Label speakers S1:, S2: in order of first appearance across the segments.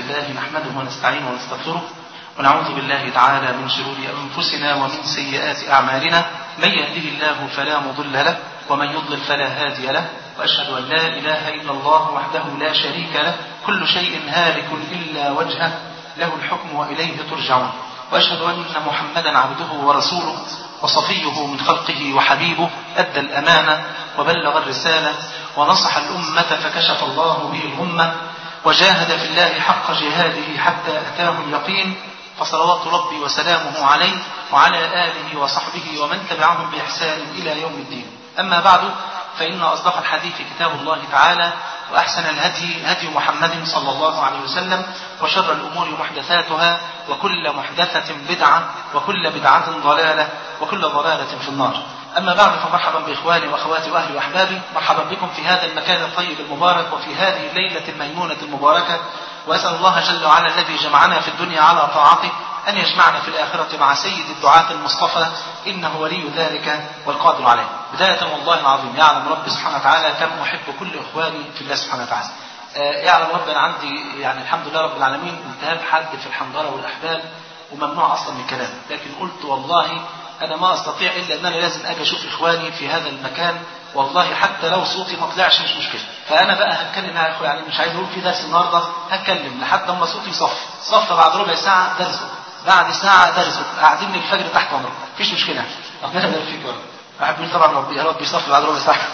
S1: لله نحمده ونستعينه ونستغفره ونعوذ بالله تعالى من شرور أنفسنا ومن سيئات أعمالنا من يهده الله فلا مضل له ومن يضلل فلا هادي له وأشهد أن لا إله إلا الله وحده لا شريك له كل شيء هالك إلا وجهه له الحكم وإليه ترجعون وأشهد أن محمدا عبده ورسوله وصفيه من خلقه وحبيبه أدى الأمانة وبلغ الرسالة ونصح الأمة فكشف الله به الغمة وجاهد في الله حق جهاده حتى أتاه اليقين فصلوات ربي وسلامه عليه وعلى آله وصحبه ومن تبعهم بإحسان إلى يوم الدين أما بعد فإن أصدق الحديث كتاب الله تعالى وأحسن الهدي هدي محمد صلى الله عليه وسلم وشر الأمور محدثاتها وكل محدثة بدعة وكل بدعة ضلالة وكل ضلالة في النار أما بعد فمرحبا بإخواني وأخواتي وأهلي وأحبابي مرحبا بكم في هذا المكان الطيب المبارك وفي هذه الليلة الميمونة المباركة وأسأل الله جل وعلا الذي جمعنا في الدنيا على طاعته أن يجمعنا في الآخرة مع سيد الدعاة المصطفى إنه ولي ذلك والقادر عليه بداية والله العظيم يعلم ربي سبحانه وتعالى كم أحب كل إخواني في الله سبحانه وتعالى يعلم ربي أنا عندي يعني الحمد لله رب العالمين التهاب حد في الحنظلة والأحبال وممنوع أصلا من الكلام لكن قلت والله أنا ما أستطيع إلا أن أنا لازم أجي أشوف إخواني في هذا المكان والله حتى لو صوتي ما طلعش مش مشكلة فأنا بقى هتكلم يا إخوة يعني مش عايز أقول في درس النهاردة هتكلم لحد أما صوتي يصف صف بعد ربع ساعة درسه بعد ساعة درسه قاعدين من الفجر تحت أمره مفيش مشكلة ربنا يبارك فيك يا رب واحد بيقول طبعا ربي يا رب يصف بعد ربع ساعة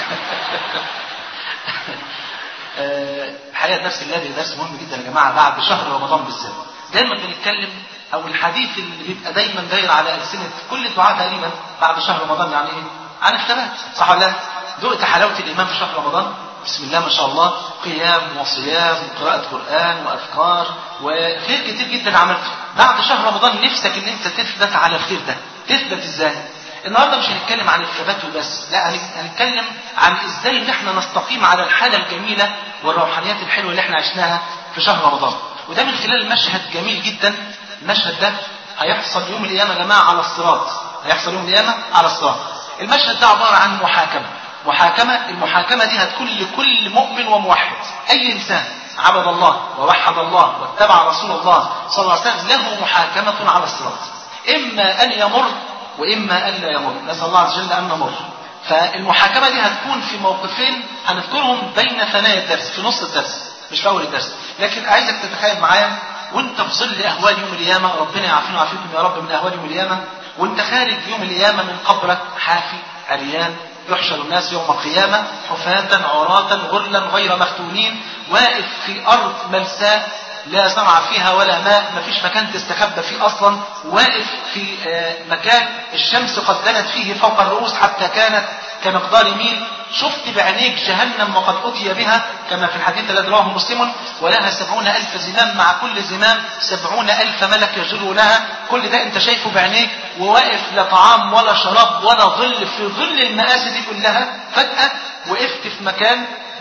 S1: الحقيقة درس الذي درس مهم جدا يا جماعة بعد شهر رمضان بالذات دايما بنتكلم او الحديث اللي بيبقى دايما داير على السنه كل الدعاء تقريبا بعد شهر رمضان يعني ايه؟ عن الثبات صح ولا لا؟ ذقت حلاوه الايمان في شهر رمضان بسم الله ما شاء الله قيام وصيام وقراءة قرآن وأذكار وخير كتير جدا عملته بعد شهر رمضان نفسك ان انت تثبت على الخير ده تثبت ازاي النهارده مش هنتكلم عن الثبات وبس لا هنتكلم عن ازاي ان احنا نستقيم على الحالة الجميلة والروحانيات الحلوة اللي احنا عشناها في شهر رمضان وده من خلال مشهد جميل جدا المشهد ده هيحصل يوم القيامة يا جماعة على الصراط هيحصل يوم القيامة على الصراط المشهد ده عبارة عن محاكمة محاكمة المحاكمة دي هتكون لكل مؤمن وموحد أي إنسان عبد الله ووحد الله واتبع رسول الله صلى الله عليه وسلم له محاكمة على الصراط إما أن يمر وإما أن لا يمر نسأل الله عز وجل أن نمر فالمحاكمة دي هتكون في موقفين هنذكرهم بين ثنايا الدرس في نص الدرس مش في أول الدرس لكن عايزك تتخيل معايا وانت في ظل اهوال يوم القيامه ربنا يعافينا ويعافيكم يا رب من اهوال يوم القيامه وانت خارج يوم القيامه من قبرك حافي عريان يحشر الناس يوم القيامة حفاة عراة غرلا غير مختونين واقف في أرض ملساء لا زرع فيها ولا ماء مفيش مكان تستخبى فيه أصلا واقف في مكان الشمس قد دنت فيه فوق الرؤوس حتى كانت كمقدار ميل شفت بعينيك جهنم وقد أتي بها كما في الحديث الذي رواه مسلم ولها سبعون ألف زمام مع كل زمام سبعون ألف ملك يجرونها كل ده أنت شايفه بعينيك وواقف لا طعام ولا شراب ولا ظل في ظل المآسي دي كلها فجأة وقفت في مكان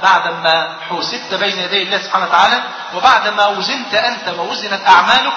S1: بعدما حوسبت بين يدي الله سبحانه وتعالى وبعدما وزنت أنت ووزنت أعمالك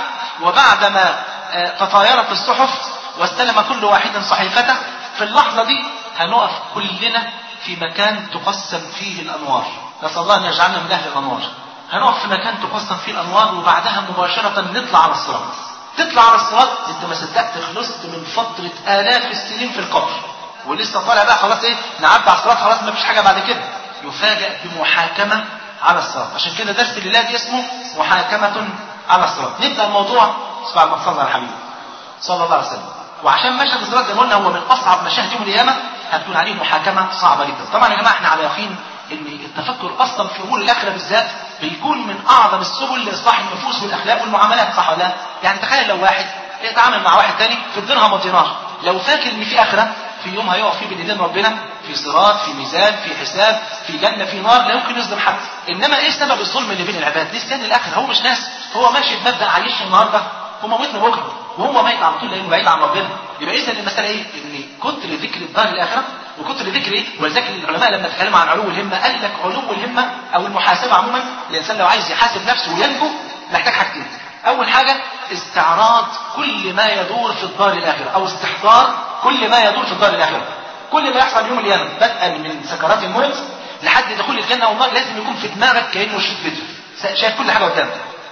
S1: وبعدما تطايرت الصحف واستلم كل واحد صحيفته في اللحظة دي هنقف كلنا في مكان تقسم فيه الأنوار نسأل الله أن يجعلنا من أهل الأنوار هنقف في مكان تقسم فيه الأنوار وبعدها مباشرة نطلع على الصراط تطلع على الصراط انت ما صدقت خلصت من فترة آلاف السنين في القبر ولسه طالع بقى خلاص ايه نعدي على الصراط خلاص ما فيش حاجة بعد كده يفاجأ بمحاكمة على الصراط عشان كده درس الليلة دي اسمه محاكمة على الصراط نبدأ الموضوع بعد ما صلى على الحبيب صلى الله عليه وسلم وعشان مشهد الصراط زي ما قلنا هو من أصعب مشاهد يوم القيامة هتكون عليه محاكمة صعبة جدا طبعا يا جماعة احنا على يقين ان التفكر اصلا في امور الاخره بالذات بيكون من اعظم السبل لاصلاح النفوس والاخلاق والمعاملات صح ولا لا؟ يعني تخيل لو واحد يتعامل مع واحد تاني في الدرهم والدينار لو فاكر ان في اخره في يوم هيقف فيه بين ايدين ربنا في صراط في ميزان في حساب في جنه في نار لا يمكن يظلم حد انما ايه سبب الظلم اللي بين العباد نسيان الاخره هو مش ناس هو ماشي بمبدا عايش النهارده وموتنا بكره وهو ميت على طول لانه بعيد عن ربنا يبقى اذا المساله ايه؟ ان كتر ذكر الدار الاخره وكتر ذكر ايه؟ ولذلك العلماء لما اتكلموا عن علو الهمه قال لك علو الهمه او المحاسبه عموما الانسان لو عايز يحاسب نفسه وينجو محتاج حاجتين. اول حاجه استعراض كل ما يدور في الدار الاخره او استحضار كل ما يدور في الدار الاخره. كل ما يحصل يوم القيامه بدءا من سكرات الموت لحد دخول الجنه والنار لازم يكون في دماغك كانه شريط فيديو. شايف كل حاجه قدامك.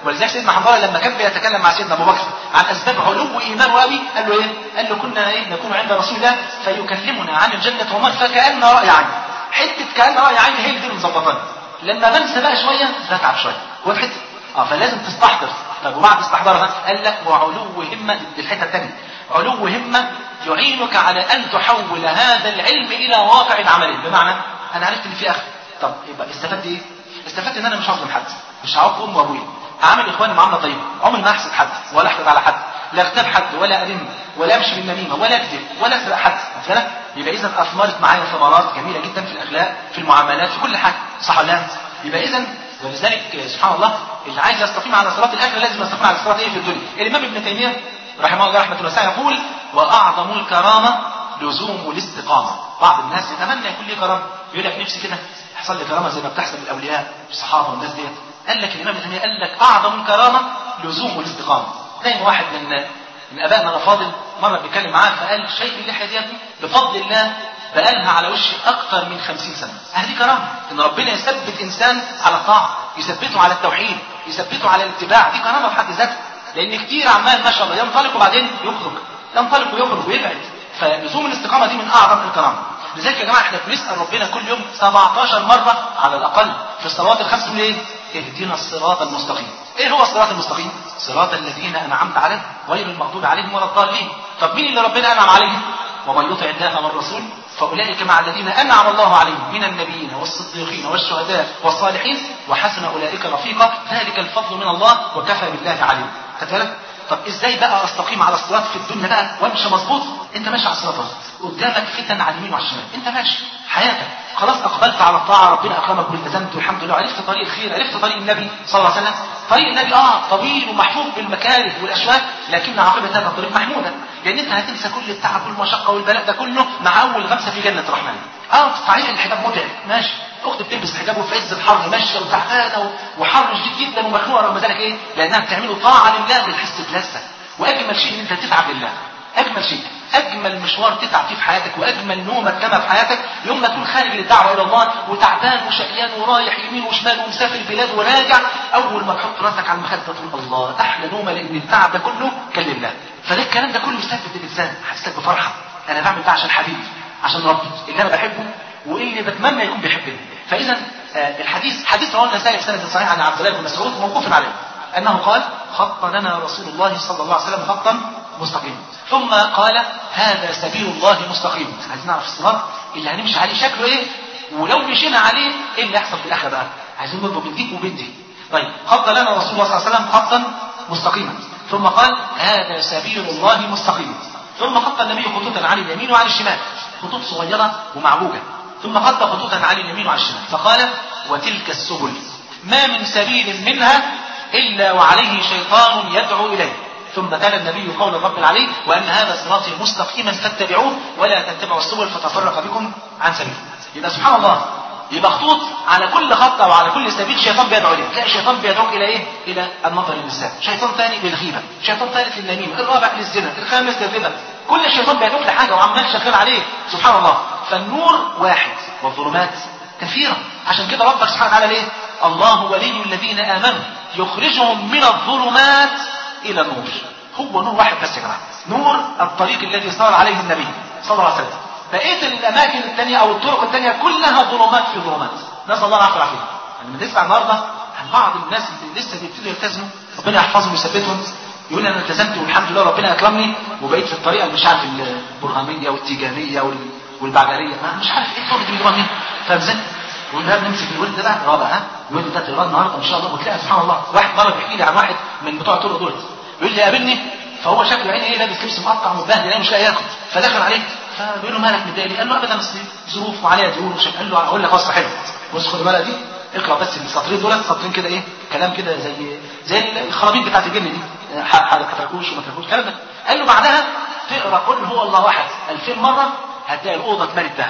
S1: ولذلك سيدنا حنظله لما كان بيتكلم مع سيدنا ابو بكر عن اسباب علو ايمانه قوي قال له ايه؟ قال له كنا ايه نكون عند رسول الله فيكلمنا عن الجنه والنار فكان راي عين حته كان راي عين هي اللي مظبطانا لما بنسى بقى شويه بتعب شويه هو الحته اه فلازم تستحضر طب وبعد استحضارها قال لك وعلو همه دي الحته الثانيه علو همه يعينك على ان تحول هذا العلم الى واقع عملي بمعنى انا عرفت ان في اخر طب يبقى استفدت ايه؟ استفدت ان انا مش هظلم حد مش هعاق امي وابويا هعامل اخواني معامله طيبه عمري ما احسد حد ولا احقد على حد لا اغتاب حد ولا الم ولا امشي بالنميمه ولا اكذب ولا اسرق حد مثلا يبقى اذا اثمرت معايا ثمرات جميله جدا في الاخلاق في المعاملات في كل حاجه صح ولا لا؟ يبقى اذا ولذلك سبحان الله اللي عايز يستقيم على صراط الاخره لازم يستقيم على صراط ايه في الدنيا الامام ابن تيميه رحمه الله رحمه واسعه يقول واعظم الكرامه لزوم الاستقامه بعض الناس يتمنى يكون ليه كرامه يقول لك نفسي كده يحصل لي كرامه زي ما بتحصل للاولياء الصحابه والناس ديت قال لك الامام ابن تيميه قال لك اعظم الكرامه لزوم الاستقامه زي واحد من من ابائنا الافاضل مره بيتكلم معاه فقال شيء اللحيه ديت بفضل الله بقالها على وشي اكتر من خمسين سنه هذه كرامه ان ربنا يثبت انسان على الطاعه يثبته على التوحيد يثبته على الاتباع دي كرامه في حد ذاتها لان كتير عمال ما شاء الله ينطلق وبعدين يخرج ينطلق ويخرج ويبعد فلزوم الاستقامه دي من اعظم الكرامه لذلك يا جماعه احنا بنسال ربنا كل يوم 17 مره على الاقل في الصلوات الخمس بنقول ايه؟ اهدنا الصراط المستقيم. ايه هو الصراط المستقيم؟ صراط الذين انعمت عليهم غير المغضوب عليهم ولا الضالين. طب مين اللي ربنا انعم عليهم؟ ومن يطع الله والرسول فاولئك مع الذين انعم الله عليهم من النبيين والصديقين والشهداء والصالحين وحسن اولئك رفيقا ذلك الفضل من الله وكفى بالله عليم. خدت بالك؟ طب ازاي بقى استقيم على الصراط في الدنيا بقى وامشي مظبوط انت ماشي على الصراط قدامك فتن على اليمين وعلى الشمال انت ماشي حياتك خلاص اقبلت على الطاعه ربنا اكرمك والتزمت والحمد لله عرفت طريق الخير عرفت طريق النبي صلى الله عليه وسلم طريق النبي اه طويل ومحفوظ بالمكاره والاشواك لكن عاقبه هذا الطريق محموده لان انت هتنسى كل التعب والمشقه والبلاء ده كله مع اول غمسه في جنه الرحمن اه صحيح الحجاب متعب ماشي اخت بتلبس حجاب وفي عز الحر ماشيه وتعبانه وحر شديد جدا ومخنوقه رغم ذلك ايه؟ لانها بتعمله طاعه لله بتحس بلذه واجمل شيء ان انت تتعب لله اجمل شيء اجمل مشوار تتعب فيه في حياتك واجمل نومه تنامها في حياتك يوم ما تكون خارج للدعوه الى الله وتعبان وشقيان ورايح يمين وشمال ومسافر بلاد وراجع اول ما تحط راسك على المخده تقول الله احلى نومه لان التعب ده كله كان لله فده الكلام ده كله يثبت الانسان حسسك بفرحه انا بعمل ده عشان حبيبي عشان ربي اللي انا بحبه واللي بتمنى يكون بيحبني فاذا آه الحديث حديث رواه النسائي بسند صحيح عن عبد الله بن مسعود موقوف عليه انه قال خط لنا رسول الله صلى الله عليه وسلم خطا مستقيما ثم قال هذا سبيل الله مستقيم عايزين نعرف الصراط اللي هنمشي عليه شكله ايه ولو مشينا عليه ايه اللي يحصل في الاخره بقى عايزين نربط بين دي وبين دي طيب خط لنا رسول الله صلى الله عليه وسلم خطا مستقيما ثم قال هذا سبيل الله مستقيم ثم خط النبي خطوطا عن اليمين وعن الشمال خطوط صغيره ومعوجه ثم خط خطوطا عن اليمين وعن الشمال فقال وتلك السبل ما من سبيل منها إلا وعليه شيطان يدعو إليه ثم تلا النبي قول الرب العلي وأن هذا صراطي مستقيما فاتبعوه ولا تتبعوا السبل فتفرق بكم عن سبيله يبقى سبحان الله يبقى خطوط على كل خط او على كل سبيل شيطان بيدعو اليه، تلاقي شيطان بيدعوك الى ايه؟ الى النظر للنساء، شيطان ثاني للغيبه، شيطان ثالث للنميمه، الرابع للزنا، الخامس للربا، كل شيطان بيدعوك لحاجه وعمال شغال عليه، سبحان الله، فالنور واحد والظلمات كثيره، عشان كده ربك سبحانه وتعالى ليه؟ الله ولي الذين امنوا يخرجهم من الظلمات الى النور هو نور واحد بس يا جماعه نور الطريق الذي صار عليه النبي صلى الله عليه وسلم بقيه الاماكن الثانيه او الطرق الثانيه كلها ظلمات في ظلمات نسال الله العافيه والعافيه لما تسمع النهارده عن بعض الناس اللي لسه بيبتدوا يلتزموا ربنا يحفظهم ويثبتهم يقول لي انا التزمت والحمد لله ربنا اكرمني وبقيت في الطريقه اللي مش عارف البرهاميه والتيجانيه والبعدريه مش عارف ايه الطرق اللي بيجيبوها منين فاهم ازاي؟ وده بنمسك الورد ده بقى رابع ها الورد ده تقراه النهارده ان شاء الله وتلاقي سبحان الله واحد مره بيحكي لي عن واحد من بتوع الطرق دول بيقول لي قابلني فهو شكله عيني ايه لابس لبس مقطع ومتبهدل انا مش لاقي ياكل فدخل عليه فبيقول له مالك متضايق قال له ابدا اصل ظروف وعليا ديون وش قال له اقول لك قصه حلوه بص خد بالك دي اقرا بس السطرين دول سطرين كده ايه كلام كده زي زي الخرابيط بتاعت الجن دي هتركوش وما تركوش الكلام ده قال له بعدها تقرا قل هو الله احد 2000 مره هتلاقي الاوضه اتملت ذهب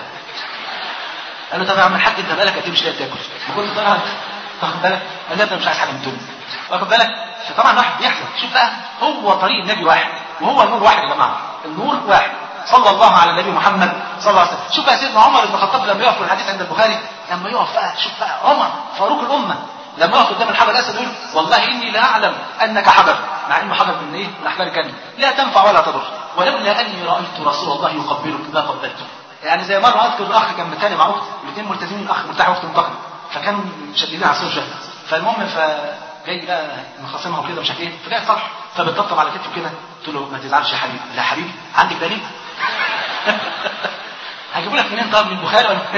S1: قال له طب يا عم الحاج انت بقالك قد ايه مش لاقي تاكل؟ بقول له طبعا واخد بالك؟ قال له انت مش عايز حاجه من الدنيا واخد بالك؟ فطبعا واحد بيحزن شوف بقى هو طريق النبي واحد وهو النور واحد يا جماعه النور واحد صلى الله على النبي محمد صلى الله عليه وسلم شوف بقى سيدنا عمر بن الخطاب لما يقف في الحديث عند البخاري لما يقف بقى شوف بقى عمر فاروق الامه لما يقف قدام الحجر الاسود يقول والله اني لا اعلم انك حجر مع انه حجر من ايه؟ من احجار الجنه لا تنفع ولا تضر ولولا اني رايت رسول الله يقبلك ما قبلته يعني زي مره اذكر اخ كان متخانق مع اخت الاثنين ملتزمين الاخ مرتاح واخت منتقد فكانوا مشددين على السوشيال فالمهم ف جاي بقى مخاصمها وكده مش عارف ايه فجاي صرح فبتطبطب على كتفه كده قلت له ما تزعلش يا حبيبي لا يا حبيبي عندك دليل هجيبوا لك منين طب من البخاري ولا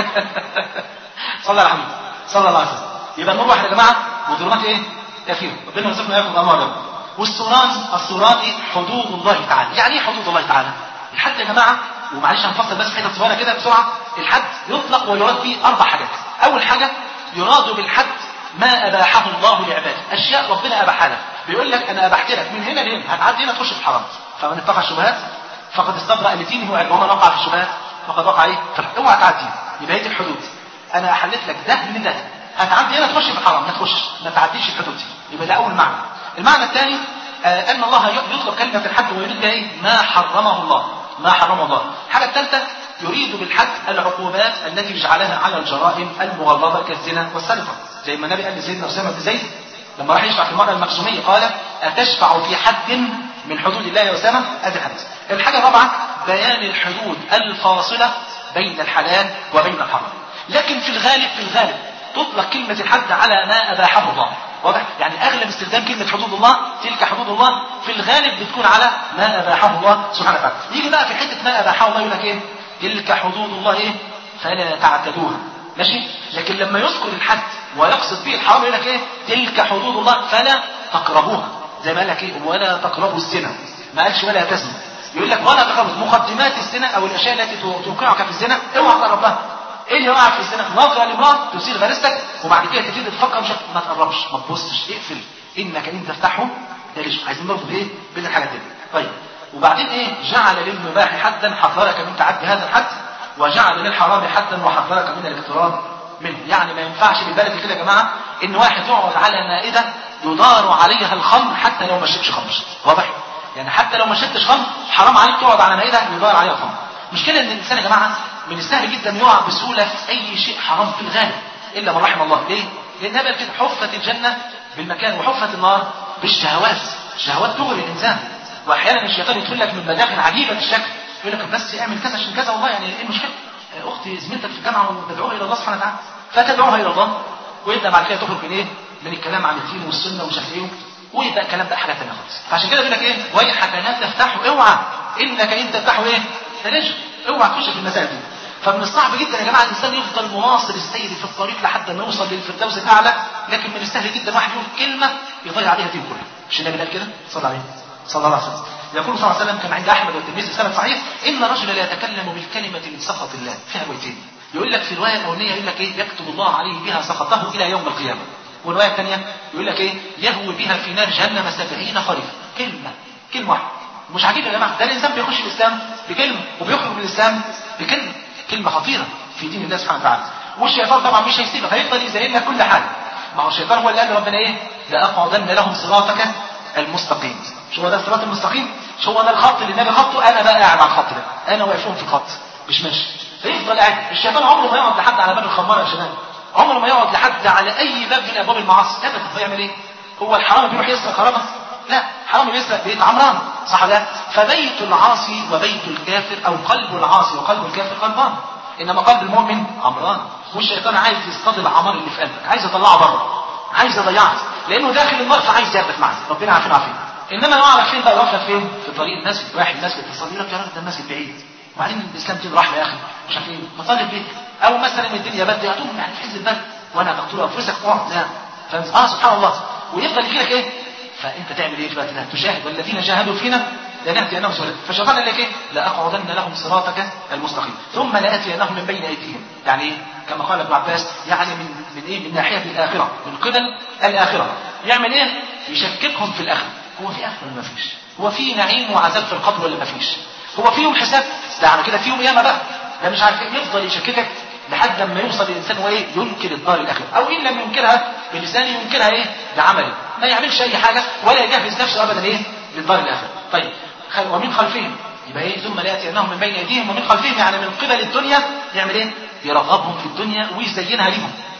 S1: صلى على حبيبي صلى الله عليه وسلم يبقى النور واحد يا جماعه وظلمات ايه؟ كثيره ربنا يرزقنا اياكم الانوار والصورات الصورات حدود الله تعالى يعني ايه حدود الله تعالى؟ الحد يا جماعه ومعلش هنفصل بس حته صغيره كده بسرعه الحد يطلق ويراد فيه اربع حاجات اول حاجه يراد بالحد ما اباحه الله لعباده اشياء ربنا اباحها لك بيقول لك انا ابحت لك من هنا لهنا هتعدي هنا تخش في الحرام فمن اتقى الشبهات فقد استبرأ لدينه وعلمه ومن وقع في الشبهات فقد وقع ايه اوعى تعدي يبقى هي دي الحدود انا احلت لك ده من ده هتعدي هنا تخش في الحرام ما تخشش ما تعديش الحدود دي يبقى ده اول معنى المعنى الثاني آه ان الله يطلق كلمه الحد ويريد بها ايه ما حرمه الله ما حرمه الله الحاجه الثالثه يريد بالحد العقوبات التي جعلها على الجرائم المغلظه كالزنا والسرقه زي ما النبي قال لسيدنا اسامه بن زيد لما راح يشفع في المرأة المخزومية قال أتشفع في حد من حدود الله يا أسامة؟ أدي حد. الحاجة الرابعة بيان الحدود الفاصلة بين الحلال وبين الحرام. لكن في الغالب في الغالب تطلق كلمة الحد على ما أباحه الله. واضح؟ يعني أغلب استخدام كلمة حدود الله تلك حدود الله في الغالب بتكون على ما أباحه الله سبحانه وتعالى. يجي بقى في حتة ما أباحه الله يقول لك إيه؟ تلك حدود الله إيه؟ فلا تعتدوها. ماشي؟ لكن لما يذكر الحد ويقصد به الحرام يقول لك ايه تلك حدود الله فلا تقربوها زي ما قال لك ايه ولا تقربوا الزنا ما قالش ولا تزنوا يقول لك ولا تقربوا مقدمات الزنا او الاشياء التي توقعك في الزنا اوعى تقرب لها ايه اللي وقعك في الزنا نظره لامراه تثير غريزتك وبعد كده تبتدي تفكر مش ما تقربش ما تبصش اقفل انك ان تفتحه تلج عايزين نربط ايه بين الحاجات دي طيب وبعدين ايه جعل للمباح حدا حذرك من تعدي هذا الحد وجعل للحرام حدا وحذرك من الاقتراب منه يعني ما ينفعش بالبلد كده يا جماعه ان واحد يقعد على مائده يدار عليها الخمر حتى لو ما شربش خمر واضح يعني حتى لو ما شربتش خمر حرام عليك تقعد على مائده يدار عليها الخمر مشكله ان الانسان يا جماعه من السهل جدا يقع بسهوله في اي شيء حرام في الغالب الا من رحم الله ليه لان بقى كده حفت الجنه بالمكان وحفت النار بالشهوات الشهوات تغري الانسان واحيانا الشيطان يدخل لك من مداخل عجيبه الشكل يقول لك بس اعمل كذا عشان كذا والله يعني ايه المشكله اختي زميلتك في الجامعه وتدعوها الى الله سبحانه وتعالى فتدعوها الى الله ويبدا بعد كده تخرج من ايه؟ من الكلام عن الدين والسنه ومش عارف ايه ويبدا الكلام بقى حاجه ثانيه خالص فعشان كده بيقول لك ايه؟ ويحك لا تفتحه اوعى انك ان تفتحه ايه؟ تلج اوعى تخش في المسائل دي فمن الصعب جدا يا جماعه الانسان يفضل مواصل السير في الطريق لحد ما يوصل للفردوس الاعلى لكن من السهل جدا واحد يقول كلمه يضيع عليها الدين كله مش النبي قال كده؟ صلى الله عليه صلى الله عليه وسلم يقول صلى الله عليه وسلم كما عند احمد والترمذي سند صحيح ان رجلا لا يتكلم بالكلمه من سخط الله فيها بيتين يقول لك في الروايه الاولانيه يقول لك ايه يكتب الله عليه بها سخطه الى يوم القيامه والروايه الثانيه يقول لك ايه يهوي بها في نار جهنم سبعين خريفا كلمه كلمه واحده مش عجيب يا جماعه ده الانسان بيخش الاسلام بكلمه وبيخرج من الاسلام بكلمه كلمه خطيره في دين الله سبحانه وتعالى والشيطان طبعا مش هيسيبك هيفضل يزين لك كل حاجه ما هو الشيطان هو اللي قال لربنا ايه لاقعدن لهم صراطك المستقيم مش هو ده الصراط المستقيم مش هو ده الخط اللي النبي خطه انا بقى قاعد على الخط ده انا واقفهم في الخط مش ماشي فيفضل قاعد الشيطان عمره ما يقعد لحد على باب الخماره يا شباب عمره ما يقعد لحد على اي باب من ابواب المعاصي ابدا فيعمل ايه هو الحرام بيروح يسرق خرابه لا حرام بيسرق بيت عمران صح لا فبيت العاصي وبيت الكافر او قلب العاصي وقلب الكافر قلبان انما قلب المؤمن عمران والشيطان عايز يصطاد العمار اللي في قلبك عايز يطلعه بره عايز يضيعك لانه داخل النار فعايز ياخدك معاه ربنا عارفين عارفين انما يعرف فين بقى يوقف فين في طريق المسجد رايح المسجد تصلي لك يا راجل ده المسجد بعيد وبعدين الاسلام دين رحمه يا اخي مش عارف ايه مطالب بيك او مثلا الدنيا برد هتقوم يعني في حز البرد وانا تقتلوا انفسك اقعد لا فاهم اه سبحان الله ويفضل يجي لك ايه فانت تعمل ايه في الوقت ده تشاهد والذين جاهدوا فينا لنهدينهم سبلا فالشيطان قال لك ايه لاقعدن لهم صراطك المستقيم ثم لاتينهم من بين ايديهم يعني ايه كما قال ابن عباس يعني من من ايه من ناحيه الاخره من قبل الاخره يعمل ايه يشككهم في الاخره هو في اخره ولا ما فيش هو في نعيم وعذاب في القبر ولا ما فيش هو في يوم حساب ده على كده في يوم قيامه بقى ده مش عارف ايه يفضل يشككك لحد لما يوصل الانسان وايه ينكر الدار الاخره او ان لم ينكرها بلسانه ينكرها ايه بعمله ما يعملش اي حاجه ولا يجهز نفسه ابدا ايه للدار الاخره طيب ومن خلفهم يبقى ايه ثم لا ياتينهم من بين ايديهم ومن خلفهم يعني من قبل الدنيا يعمل ايه يرغبهم في الدنيا ويزينها لهم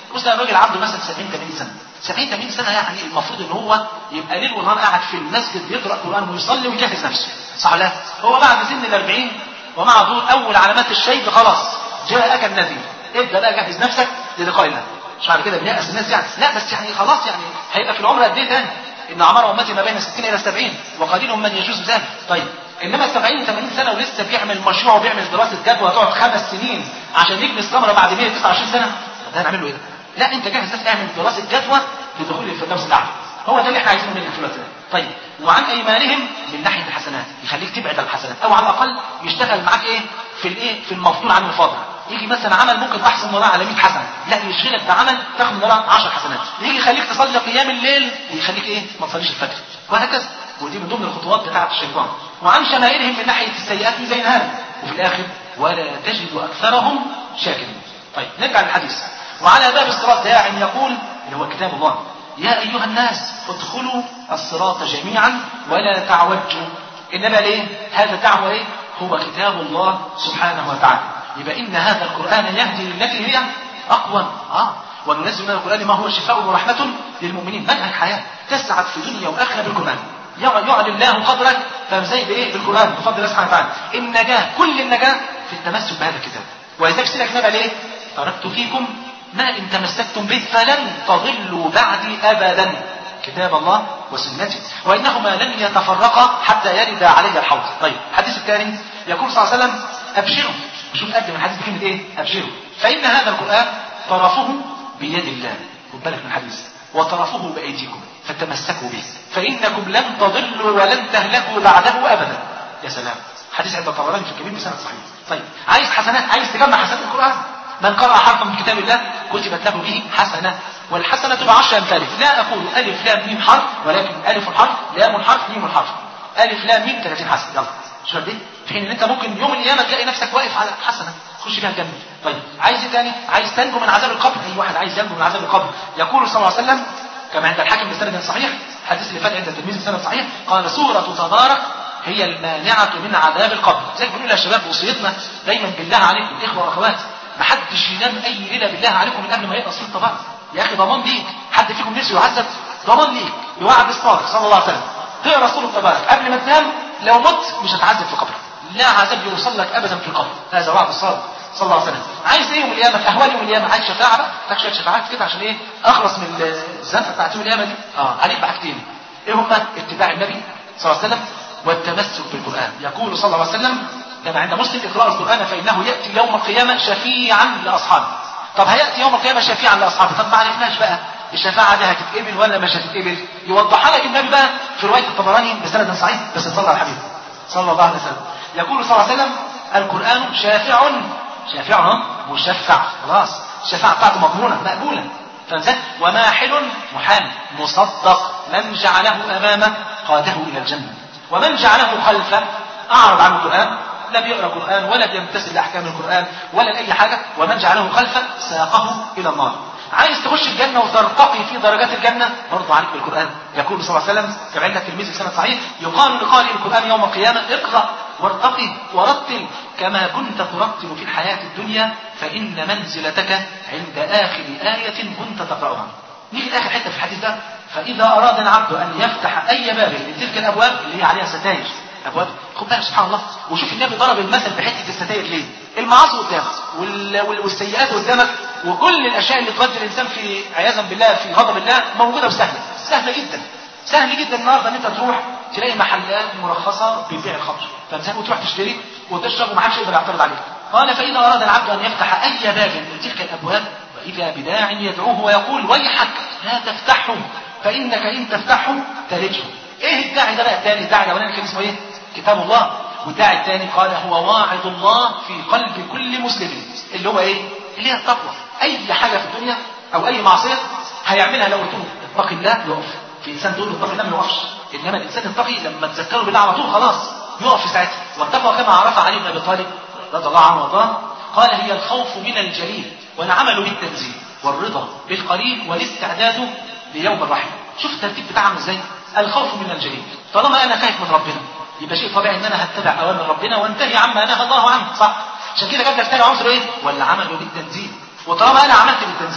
S1: مثلا الراجل عنده مثلا 70 80 سنه 70 80 سنه يعني المفروض ان هو يبقى ليل ونهار قاعد في المسجد يقرا قران ويصلي ويجهز نفسه صح لا هو بعد سن ال 40 ومع ظهور اول علامات الشيب خلاص جاءك النذير ابدا بقى جهز نفسك للقاء الله مش بعد كده بنيأس الناس يعني لا بس يعني خلاص يعني هيبقى في العمر قد ايه تاني ان اعمار امتي ما بين 60 الى 70 وقليل من يجوز ذلك طيب انما 70 80 سنه ولسه بيعمل مشروع وبيعمل دراسه جدوى هتقعد خمس سنين عشان يبني الثمره بعد 129 سنه طب ده هنعمل له ايه ده؟ لا انت جاهز بس اعمل دراسه جدوى لدخول الفردوس الاعلى هو ده اللي احنا عايزينه منك في الوقت ده طيب وعن ايمانهم من ناحيه الحسنات يخليك تبعد عن الحسنات او على الاقل يشتغل معاك ايه في الايه في المفضول عن الفاضل يجي مثلا عمل ممكن تحصل وراه على 100 حسنه لا يشغلك بعمل تاخد من وراه 10 حسنات يجي يخليك تصلي قيام الليل ويخليك ايه ما تصليش الفجر وهكذا ودي من ضمن الخطوات بتاعه الشيطان وعن شمائلهم من ناحيه السيئات يزينها وفي الاخر ولا تجد اكثرهم شاكرين طيب نرجع للحديث وعلى باب الصراط داع يقول اللي هو كتاب الله يا ايها الناس ادخلوا الصراط جميعا ولا تعوجوا انما ليه هذا دعوه ايه هو كتاب الله سبحانه وتعالى يبقى ان هذا القران يهدي للتي هي اقوى اه وننزل من القران ما هو شفاء ورحمه للمؤمنين منهج حياه تسعد في دنيا واخره بالقران يعلي الله قدرك فازاي بايه بالقران بفضل الله سبحانه وتعالى النجاه كل النجاه في التمسك بهذا الكتاب ولذلك سيدنا كتاب ليه تركت فيكم ما ان تمسكتم به فلن تضلوا بعدي ابدا كتاب الله وسنتي وانهما لن يتفرقا حتى يرد علي الحوض طيب الحديث الثاني يقول صلى الله عليه وسلم ابشروا شوف قدم الحديث بكلمه ايه ابشروا فان هذا القران طرفه بيد الله خد بالك من الحديث وطرفه بايديكم فتمسكوا به فانكم لن تضلوا ولن تهلكوا بعده ابدا يا سلام حديث عند الطبراني في الكبير بسند صحيح طيب عايز حسنات عايز تجمع حسنات القران من قرأ حرفا من كتاب الله كتبت له به حسنة والحسنة بعشر أمثاله لا أقول ألف لام ميم حرف ولكن ألف حرف لام حرف ميم حرف ألف لام ميم 30 حسنة يلا شوف دي في حين ان انت ممكن يوم القيامه تلاقي نفسك واقف على حسنه تخش بيها الجنه طيب عايز ايه تاني عايز تنجو من عذاب القبر اي واحد عايز ينجو من عذاب القبر يقول صلى الله عليه وسلم كما عند الحاكم بسند صحيح الحديث اللي فات عند الترمذي بسند صحيح قال سوره تبارك هي المانعه من عذاب القبر زي ما بنقول يا شباب وصيتنا دايما بالله عليكم اخوه واخوات ما حدش ينام اي ليله بالله عليكم من قبل ما يقرا سوره تبارك يا اخي ضمان ليك حد فيكم نفسه يعذب ضمان ليك يوعد الصادق صلى الله عليه وسلم تقرا سوره تبارك قبل ما تنام لو مت مش هتعذب في قبرك لا عذاب يوصل لك ابدا في القبر هذا وعد الصادق صلى الله عليه وسلم عايز ايه يوم القيامه في اهوال يوم القيامه عايز شفاعه بقى تاخد شويه شفاعات كده عشان ايه اخلص من الزنقه بتاعت يوم القيامه دي اه عليك بحاجتين ايه هما اتباع النبي صلى الله عليه وسلم والتمسك بالقران يقول صلى الله عليه وسلم كما عند مسلم اقرأ القرآن فإنه يأتي يوم القيامة شفيعا لأصحابه طب هيأتي يوم القيامة شفيعا لأصحابه طب ما عرفناش بقى الشفاعة دي هتتقبل ولا مش هتتقبل يوضحها لك النبي بقى في رواية الطبراني بسند صحيح بس تصلى على الحبيب صلى الله عليه وسلم يقول صلى الله عليه وسلم القرآن شافع شافع مشفع خلاص الشفاعة بتاعته مضمونة مقبولة فانزل وماحل محام مصدق من جعله أمامه قاده إلى الجنة ومن جعله خلفه أعرض عن القرآن لا بيقرا قران ولا بيمتثل لاحكام القران ولا لاي حاجه ومن جعله خلفا ساقه الى النار عايز تخش الجنه وترتقي في درجات الجنه برضه عليك بالقران يقول صلى الله عليه وسلم كما عند الترمذي في سنه صحيح يقال لقارئ القران يوم القيامه اقرا وارتقي ورتل كما كنت ترتل في الحياه الدنيا فان منزلتك عند اخر ايه كنت تقراها نيجي لاخر حته في الحديث ده فاذا اراد العبد ان يفتح اي باب من تلك الابواب اللي هي عليها ستاير ابواب خد بالك سبحان الله وشوف النبي ضرب المثل بحته الستاير ليه؟ المعاصي قدامك وال... وال... والسيئات قدامك وكل الاشياء اللي تودي الانسان في عياذا بالله في غضب الله موجوده وسهله سهله جدا سهل جدا النهارده ان انت تروح تلاقي محلات مرخصه بتبيع الخمر فانسان وتروح تشتري وتشرب ومحدش يقدر يعترض عليك قال فاذا اراد العبد ان يفتح اي باب من تلك الابواب واذا بداع يدعوه ويقول ويحك لا تفتحه فانك ان تفتحه تلجه ايه الداعي ده بقى الثاني الداعي الاولاني كان اسمه ايه كتاب الله والداعي الثاني قال هو واعظ الله في قلب كل مسلم اللي هو ايه اللي هي التقوى اي حاجه في الدنيا او اي معصيه هيعملها لو قلت له اتق الله يقف في انسان تقول له اتق الله ما يقفش انما الانسان التقي لما تذكره بالله على طول خلاص يقف في ساعتها والتقوى كما عرف علي بن ابي طالب رضي الله عنه وارضاه قال هي الخوف من الجليل والعمل بالتنزيل والرضا بالقليل والاستعداد ليوم الرحيل شوف الترتيب بتاعه عامل ازاي الخوف من الجليل طالما انا خايف من ربنا يبقى شيء طبيعي ان انا هتبع اوامر ربنا وانتهي عما نهى الله عنه صح عشان كده قبل الثاني عنصر ايه والعمل بالتنزيل وطالما انا عملت بالتنزيل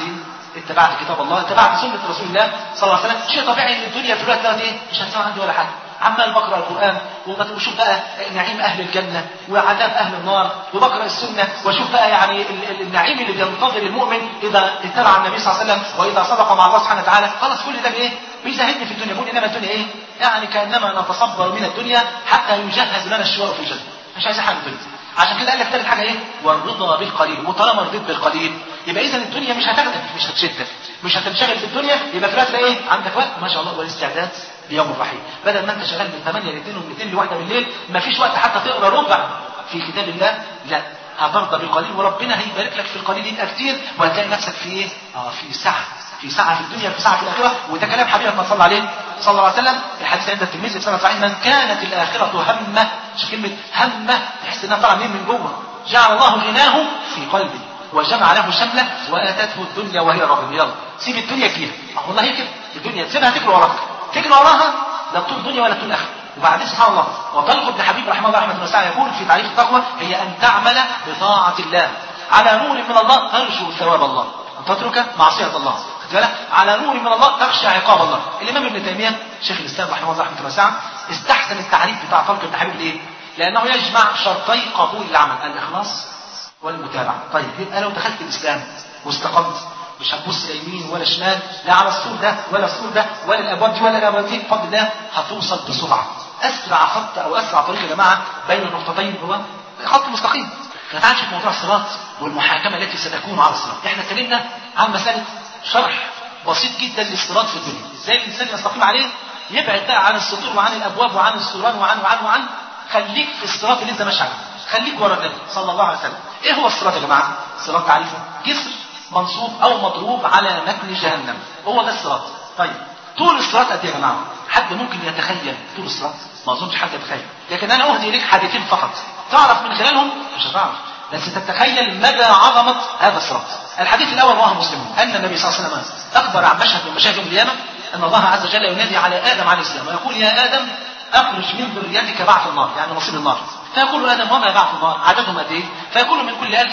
S1: اتبعت كتاب الله اتبعت سنه رسول الله صلى الله عليه وسلم شيء طبيعي ان الدنيا في الوقت ده ايه مش هتسمع عندي ولا حاجه عمال بقرا القران وبشوف بقى نعيم اهل الجنه وعذاب اهل النار وبقرا السنه واشوف بقى يعني النعيم اللي بينتظر المؤمن اذا اتبع النبي صلى الله عليه وسلم واذا صدق مع الله سبحانه وتعالى خلاص كل ده ايه بيزهدني في الدنيا بقول انما الدنيا ايه يعني كانما نتصبر من الدنيا حتى يجهز لنا الشوار في الجنه مش عايز حاجه الدنيا عشان كده قال لك ثالث حاجه ايه والرضا بالقليل وطالما رضيت بالقليل يبقى اذا الدنيا مش هتاخدك مش هتشدك مش هتنشغل في الدنيا يبقى في الوقت ده ايه عندك وقت ما شاء الله والاستعداد ليوم الرحيل بدل ما انت شغال من 8 ل 2 ومن 2 ل 1 بالليل ما فيش وقت حتى تقرا ربع في كتاب الله لا هترضى بالقليل وربنا هيبارك لك في القليل يبقى كتير وهتلاقي نفسك في ايه؟ اه في سعه في سعه في الدنيا في سعه في الاخره وده كلام حبيبك ما صلى عليه صلى الله عليه وسلم الحديث عند الترمذي في سنه صحيح من كانت الاخره همه مش كلمه همه تحس انها طالعه منين من جوه جعل الله غناه في قلبه وجمع له شمله واتته الدنيا وهي راغبه يلا سيب الدنيا فيها اه والله هي كده الدنيا تسيبها تجري وراك تجري وراها لا طول دنيا ولا طول اخره وبعدين سبحان الله وطلق ابن حبيب رحمه الله رحمه واسعه يقول في تعريف التقوى هي ان تعمل بطاعه الله على نور من الله ترجو ثواب الله ان تترك معصيه الله بالك على نور من الله تخشى عقاب الله الامام ابن تيميه شيخ الاسلام رحمه الله رحمه واسعه استحسن التعريف بتاع طلق ابن حبيب ليه؟ لانه يجمع شرطي قبول العمل الاخلاص والمتابعه طيب يبقى لو دخلت الاسلام واستقمت مش هتبص لا يمين ولا شمال لا على السور ده ولا السور ده ولا الابواب دي ولا الابواب دي بفضل الله هتوصل بسرعه اسرع خط او اسرع طريق يا جماعه بين النقطتين هو خط مستقيم ما تعالش في موضوع الصراط والمحاكمه التي ستكون على الصراط احنا اتكلمنا عن مساله شرح بسيط جدا للصراط في الدنيا ازاي الانسان يستقيم عليه يبعد بقى عن السطور وعن الابواب وعن السوران وعن وعن وعن خليك في الصراط اللي انت ماشي عليه خليك ورا النبي صلى الله عليه وسلم ايه هو الصراط يا جماعه الصراط تعريفه جسر منصوب او مضروب على متن جهنم هو ده الصراط طيب طول الصراط قد ايه يا جماعه حد ممكن يتخيل طول الصراط ما اظنش حد يتخيل لكن انا اهدي اليك حديثين فقط تعرف من خلالهم مش هتعرف بس تتخيل مدى عظمه هذا الصراط الحديث الاول رواه مسلم ان النبي صلى الله عليه وسلم اخبر عن مشهد من مشاهد يوم القيامه ان الله عز وجل ينادي على ادم عليه السلام ويقول يا ادم اخرج من ذريتك بعث النار يعني نصيب النار فيقول ادم وما بعث النار عددهم قد ايه فيقول من كل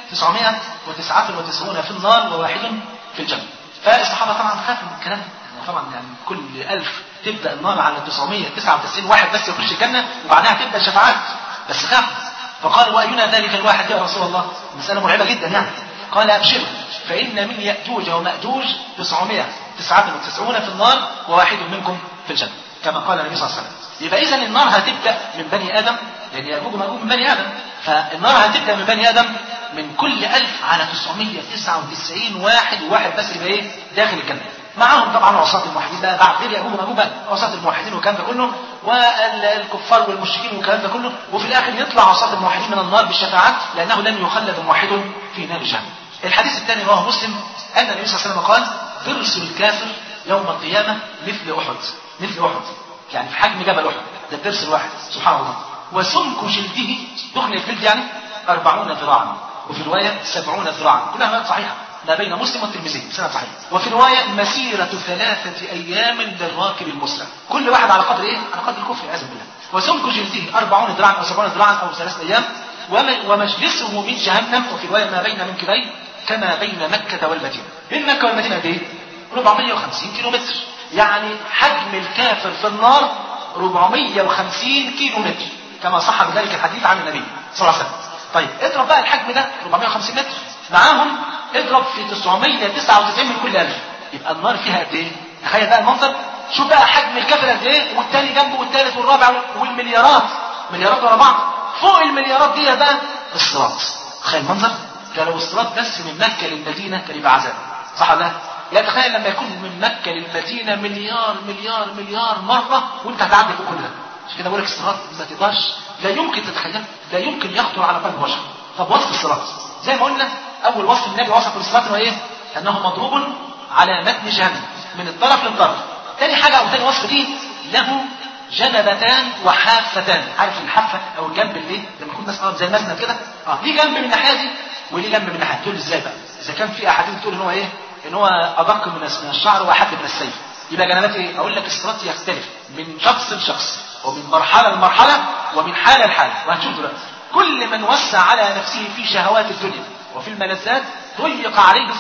S1: 1999 في النار وواحد في الجنه فالصحابه طبعا خافوا من الكلام طبعا يعني كل ألف تبدا النار على 999 واحد بس يخش الجنه وبعدها تبدا الشفاعات بس خافوا فقال واينا ذلك الواحد يا رسول الله مساله مرعبه جدا يعني قال ابشروا فان من ياجوج وماجوج 999 في النار وواحد منكم في الجنه كما قال النبي صلى الله عليه وسلم يبقى اذا النار هتبدا من بني ادم لان ياجوج وماجوج من بني ادم فالنار هتبدا من بني ادم من كل ألف على 999 واحد وواحد بس يبقى ايه داخل الجنه معاهم طبعا عصاة الموحدين بقى بعد غير ياجوج وماجوج بقى عصاة الموحدين والكلام ده كله والكفار والمشركين والكلام ده كله وفي الاخر يطلع عصاة الموحدين من النار بالشفاعات لانه لن يخلد موحد في نار جهنم. الحديث الثاني رواه مسلم ان النبي صلى الله عليه وسلم قال ضرس الكافر يوم القيامه مثل احد مثل احد يعني في حجم جبل احد ده الضرس الواحد سبحان الله وسمك جلده دخن الجلد يعني أربعون ذراعا وفي رواية سبعون ذراعا كلها روايات صحيحة ما بين مسلم والترمذي سنة صحيح وفي رواية مسيرة ثلاثة أيام للراكب المسلم كل واحد على قدر إيه؟ على قدر الكفر والعياذ بالله وسمك جلده أربعون ذراعا أو سبعون ذراعا أو ثلاثة أيام ومجلسه من جهنم وفي رواية ما بين منكبيه كما بين مكة والمدينة بين مكة والمدينة قد إيه؟ 450 كيلو متر يعني حجم الكافر في النار 450 كيلو متر كما صح بذلك الحديث عن النبي صلى الله عليه وسلم طيب اضرب بقى الحجم ده 450 متر معاهم اضرب في 999 من كل 1000 يبقى النار فيها قد ايه؟ تخيل بقى المنظر شوف بقى حجم الكافر قد ايه والتاني جنبه والتالت والرابع والمليارات مليارات ورا بعض فوق المليارات دي بقى الصراط تخيل المنظر ده لو الصراط بس من مكه للمدينه كان يبقى عذاب صح ولا لا؟ لا تخيل لما يكون من مكه للمدينه مليار مليار مليار مره وانت هتعدي فوق كل ده عشان كده بقول لك الصراط ما تقدرش لا يمكن تتخيل لا يمكن يخطر على قلب بشر طب وصف الصراط زي ما قلنا اول وصف النبي وصف الصراط هو ايه؟ انه مضروب على متن جهنم من الطرف للطرف تاني حاجه او تاني وصف دي له جنبتان وحافتان عارف الحافه او الجنب اللي إيه؟ لما يكون مثلا زي المسند كده اه ليه جنب من الناحيه دي وليه جنب من الناحيه تقول ازاي بقى اذا كان في احاديث بتقول ان هو ايه ان هو ادق من الشعر واحد من السيف يبقى جنبات ايه اقول لك الصراط يختلف من شخص لشخص ومن مرحله لمرحله ومن حاله لحاله وهنشوف دلوقتي كل من وسع على نفسه في شهوات الدنيا وفي الملذات ضيق عليه الصراط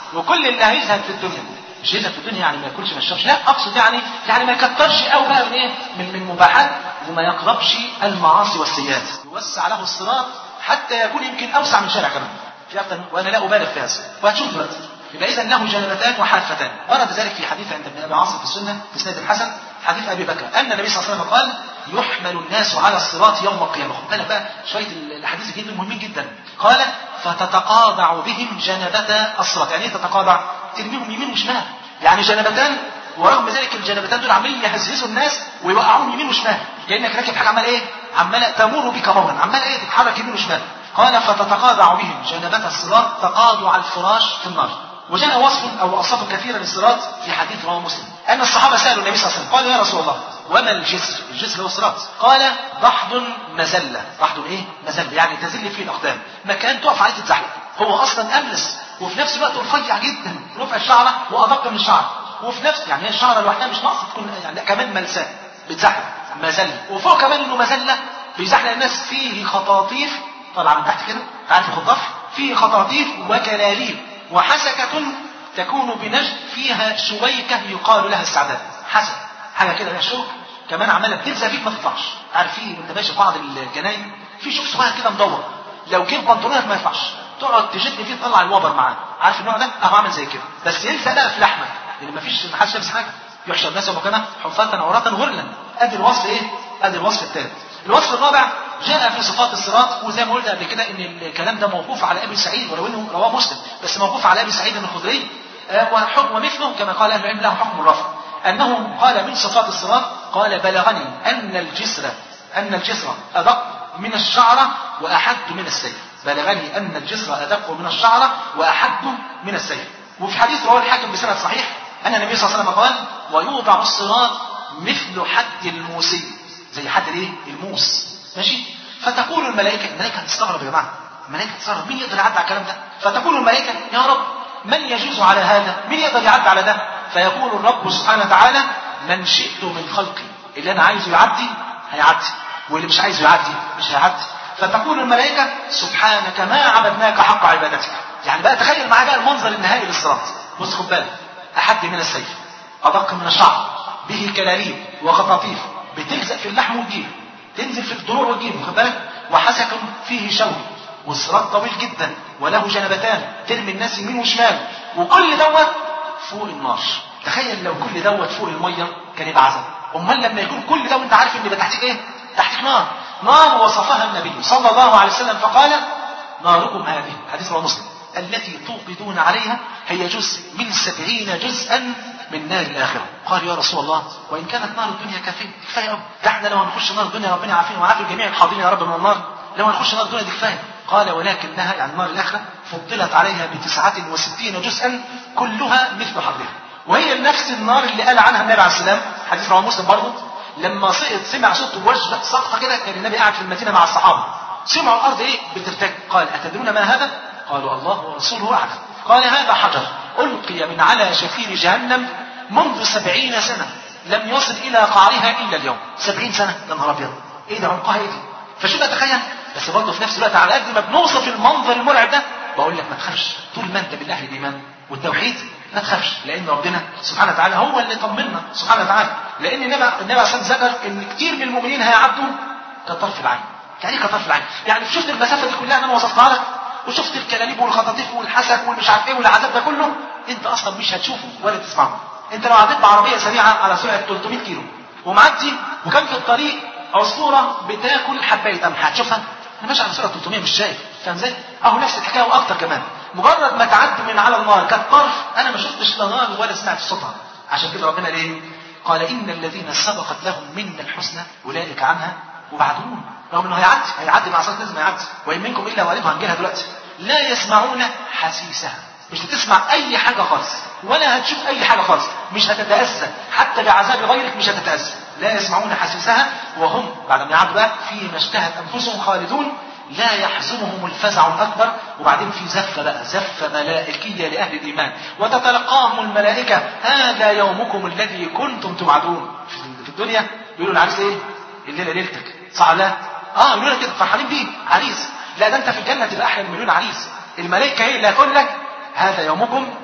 S1: وكل اللي هيزهد في الدنيا مش يزهد في الدنيا يعني ما ياكلش ما يشربش لا اقصد يعني يعني ما يكترش قوي بقى من ايه من من مباحات وما يقربش المعاصي والسيئات يوسع له الصراط حتى يكون يمكن اوسع من شارع كمان في اكتر وانا لا ابالغ في هذا وهتشوف دلوقتي يبقى اذا له جنبتان وحافتان ورد ذلك في حديث عند ابن ابي عاصم في السنه في اسناد الحسن حديث ابي بكر ان النبي صلى الله عليه وسلم قال يحمل الناس على الصراط يوم القيامه خد بالك بقى شويه الاحاديث الجديده مهمين جدا قال فتتقاضع بهم جنبتا الصراط يعني ايه تتقاضع ترميهم يمين وشمال يعني جنبتان ورغم ذلك الجنبتان دول عمالين يهززوا الناس ويوقعوهم يمين وشمال لانك راكب حاجه عماله ايه عماله تمر بك مرا عماله ايه تتحرك يمين وشمال قال فتتقاضع بهم جنبتا الصراط تقاضع الفراش في النار وجاء وصف او اوصاف كثيره للصراط في حديث رواه مسلم ان الصحابه سالوا النبي صلى الله عليه وسلم قالوا يا رسول الله وما الجسر؟ الجسر هو الصراط قال ضحض مزله ضحض ايه؟ مزله يعني تزل فيه الاقدام مكان تقف عليه تتزحلق هو اصلا املس وفي نفس الوقت رفيع جدا رفع الشعره وادق من الشعر وفي نفس يعني هي الشعره لوحدها مش ناقصه تكون يعني كمان ملساء بتزحلق مزله وفوق كمان انه مزله بيزحلق الناس فيه خطاطيف طالعه من تحت كده عارف الخطاف فيه خطاطيف وكلاليب وحسكة تكون بنجد فيها شبيكة يقال لها السعداء حسك حاجة كده لها شوك كمان عمالة بتلزق فيك ما تطلعش عارف في وانت ماشي في بعض الجناين في شوك صغير كده مدور لو جيب بنطلونك ما ينفعش تقعد تشد فيه تطلع الوبر معاه عارف النوع ده اهو عامل زي كده بس يلزق بقى في لحمك لان ما فيش ما حدش لابس حاجه يحشر الناس يوم كان حفاة عوراة غرلا ادي الوصف ايه؟ ادي الوصف الثالث الوصف الرابع جاء في صفات الصراط وزي ما قلنا قبل كده ان الكلام ده موقوف على ابي سعيد ولو انه رواه مسلم بس موقوف على ابي سعيد الخدري وحكم ومثله كما قال اهل العلم له حكم الرفع انه قال من صفات الصراط قال بلغني ان الجسر ان الجسر ادق من الشعره واحد من السيف بلغني ان الجسر ادق من الشعره واحد من السيف وفي حديث رواه الحاكم بسند صحيح ان النبي صلى الله عليه وسلم قال ويوضع الصراط مثل حد الموسي زي حد الايه الموس ماشي فتقول الملائكة الملائكة هتستغرب يا جماعة الملائكة هتستغرب مين يقدر يعدي على الكلام ده فتقول الملائكة يا رب من يجوز على هذا مين يقدر يعدي على ده فيقول الرب سبحانه وتعالى من شئت من خلقي اللي انا عايزه يعدي هيعدي واللي مش عايزه يعدي مش هيعدي فتقول الملائكة سبحانك ما عبدناك حق عبادتك يعني بقى تخيل معايا بقى المنظر النهائي للصراط بص خد بالك أحد من السيف أدق من الشعر به كلاليب وخطاطيف بتلزق في اللحم والجيب تنزل في الضلوع والجيب واخد بالك وحسك فيه شوي والصراط طويل جدا وله جنبتان ترمي الناس يمين وشمال وكل دوت فوق النار تخيل لو كل دوت فوق الميه كان يبقى عذاب امال لما يكون كل ده وانت عارف ان يبقى تحتك ايه تحتك نار نار وصفها النبي صلى الله عليه وسلم فقال ناركم هذه حديث رواه مسلم التي توقدون عليها هي جزء من سبعين جزءا من نار الآخرة قال يا رسول الله وإن كانت نار الدنيا كافية كفاية أوي ده احنا لو هنخش نار الدنيا ربنا يعافينا ويعافي جميع الحاضرين يا رب من النار لو هنخش نار الدنيا دي كفاية قال ولكنها يعني نار الآخرة فضلت عليها بتسعة وستين جزءا كلها مثل حرها وهي نفس النار اللي قال عنها النبي عليه السلام حديث رواه مسلم برضه لما سقط سمع صوت وجبة سقطة كده كان النبي قاعد في المدينة مع الصحابة سمعوا الأرض إيه بترتج قال أتدرون ما هذا؟ قالوا الله ورسوله أعلم قال هذا حجر ألقي من على شفير جهنم منذ سبعين سنة لم يصل إلى قعرها إلا اليوم سبعين سنة يا نهار أبيض إيه ده عمقها إيه دي فشو تخيل بس برضه في نفس الوقت على قد ما بنوصف المنظر المرعب ده بقول لك ما تخافش طول ما أنت بالأهل الإيمان والتوحيد ما تخافش لأن ربنا سبحانه وتعالى هو اللي طمنا سبحانه وتعالى لأن النبي النبي عليه ذكر إن كتير من المؤمنين هيعدوا كطرف العين يعني ايه كطرف العين؟ يعني شفت المسافة دي كلها اللي أنا وصفتها لك وشفت الكلاليب والخطاطيف والحسك والمش عارف ايه والعذاب ده كله انت اصلا مش هتشوفه ولا تسمعه انت لو عديت بعربيه سريعه على سرعه 300 كيلو ومعدي وكان في الطريق عصفوره بتاكل حبايه قمح هتشوفها انا ماشي على سرعه 300 مش شايف فاهم ازاي؟ اهو نفس الحكايه واكتر كمان مجرد ما تعدي من على النار كالطرف انا ما شفتش لا نار ولا سمعت صوتها عشان كده ربنا ليه؟ قال ان الذين سبقت لهم منا الحسنى اولئك عنها وبعدون رغم انه هيعدي هيعدي مع صلاه لازم هيعدي وان منكم الا واردها هنجيلها دلوقتي لا يسمعون حسيسها مش هتسمع اي حاجه خالص ولا هتشوف اي حاجه خالص مش هتتاذى حتى بعذاب غيرك مش هتتاذى لا يسمعون حسيسها وهم بعد ما يعدوا بقى فيما اشتهت انفسهم خالدون لا يحزنهم الفزع الاكبر وبعدين في زفه بقى زفه ملائكيه لاهل الايمان وتتلقاهم الملائكه هذا يومكم الذي كنتم توعدون في الدنيا بيقولوا العريس ايه؟ الليله ليلتك صح لا؟ اه يقولوا لك كده فرحانين بيه عريس لا ده انت في الجنه تبقى احلى من مليون عريس الملائكه هي اللي هتقول لك هذا يومكم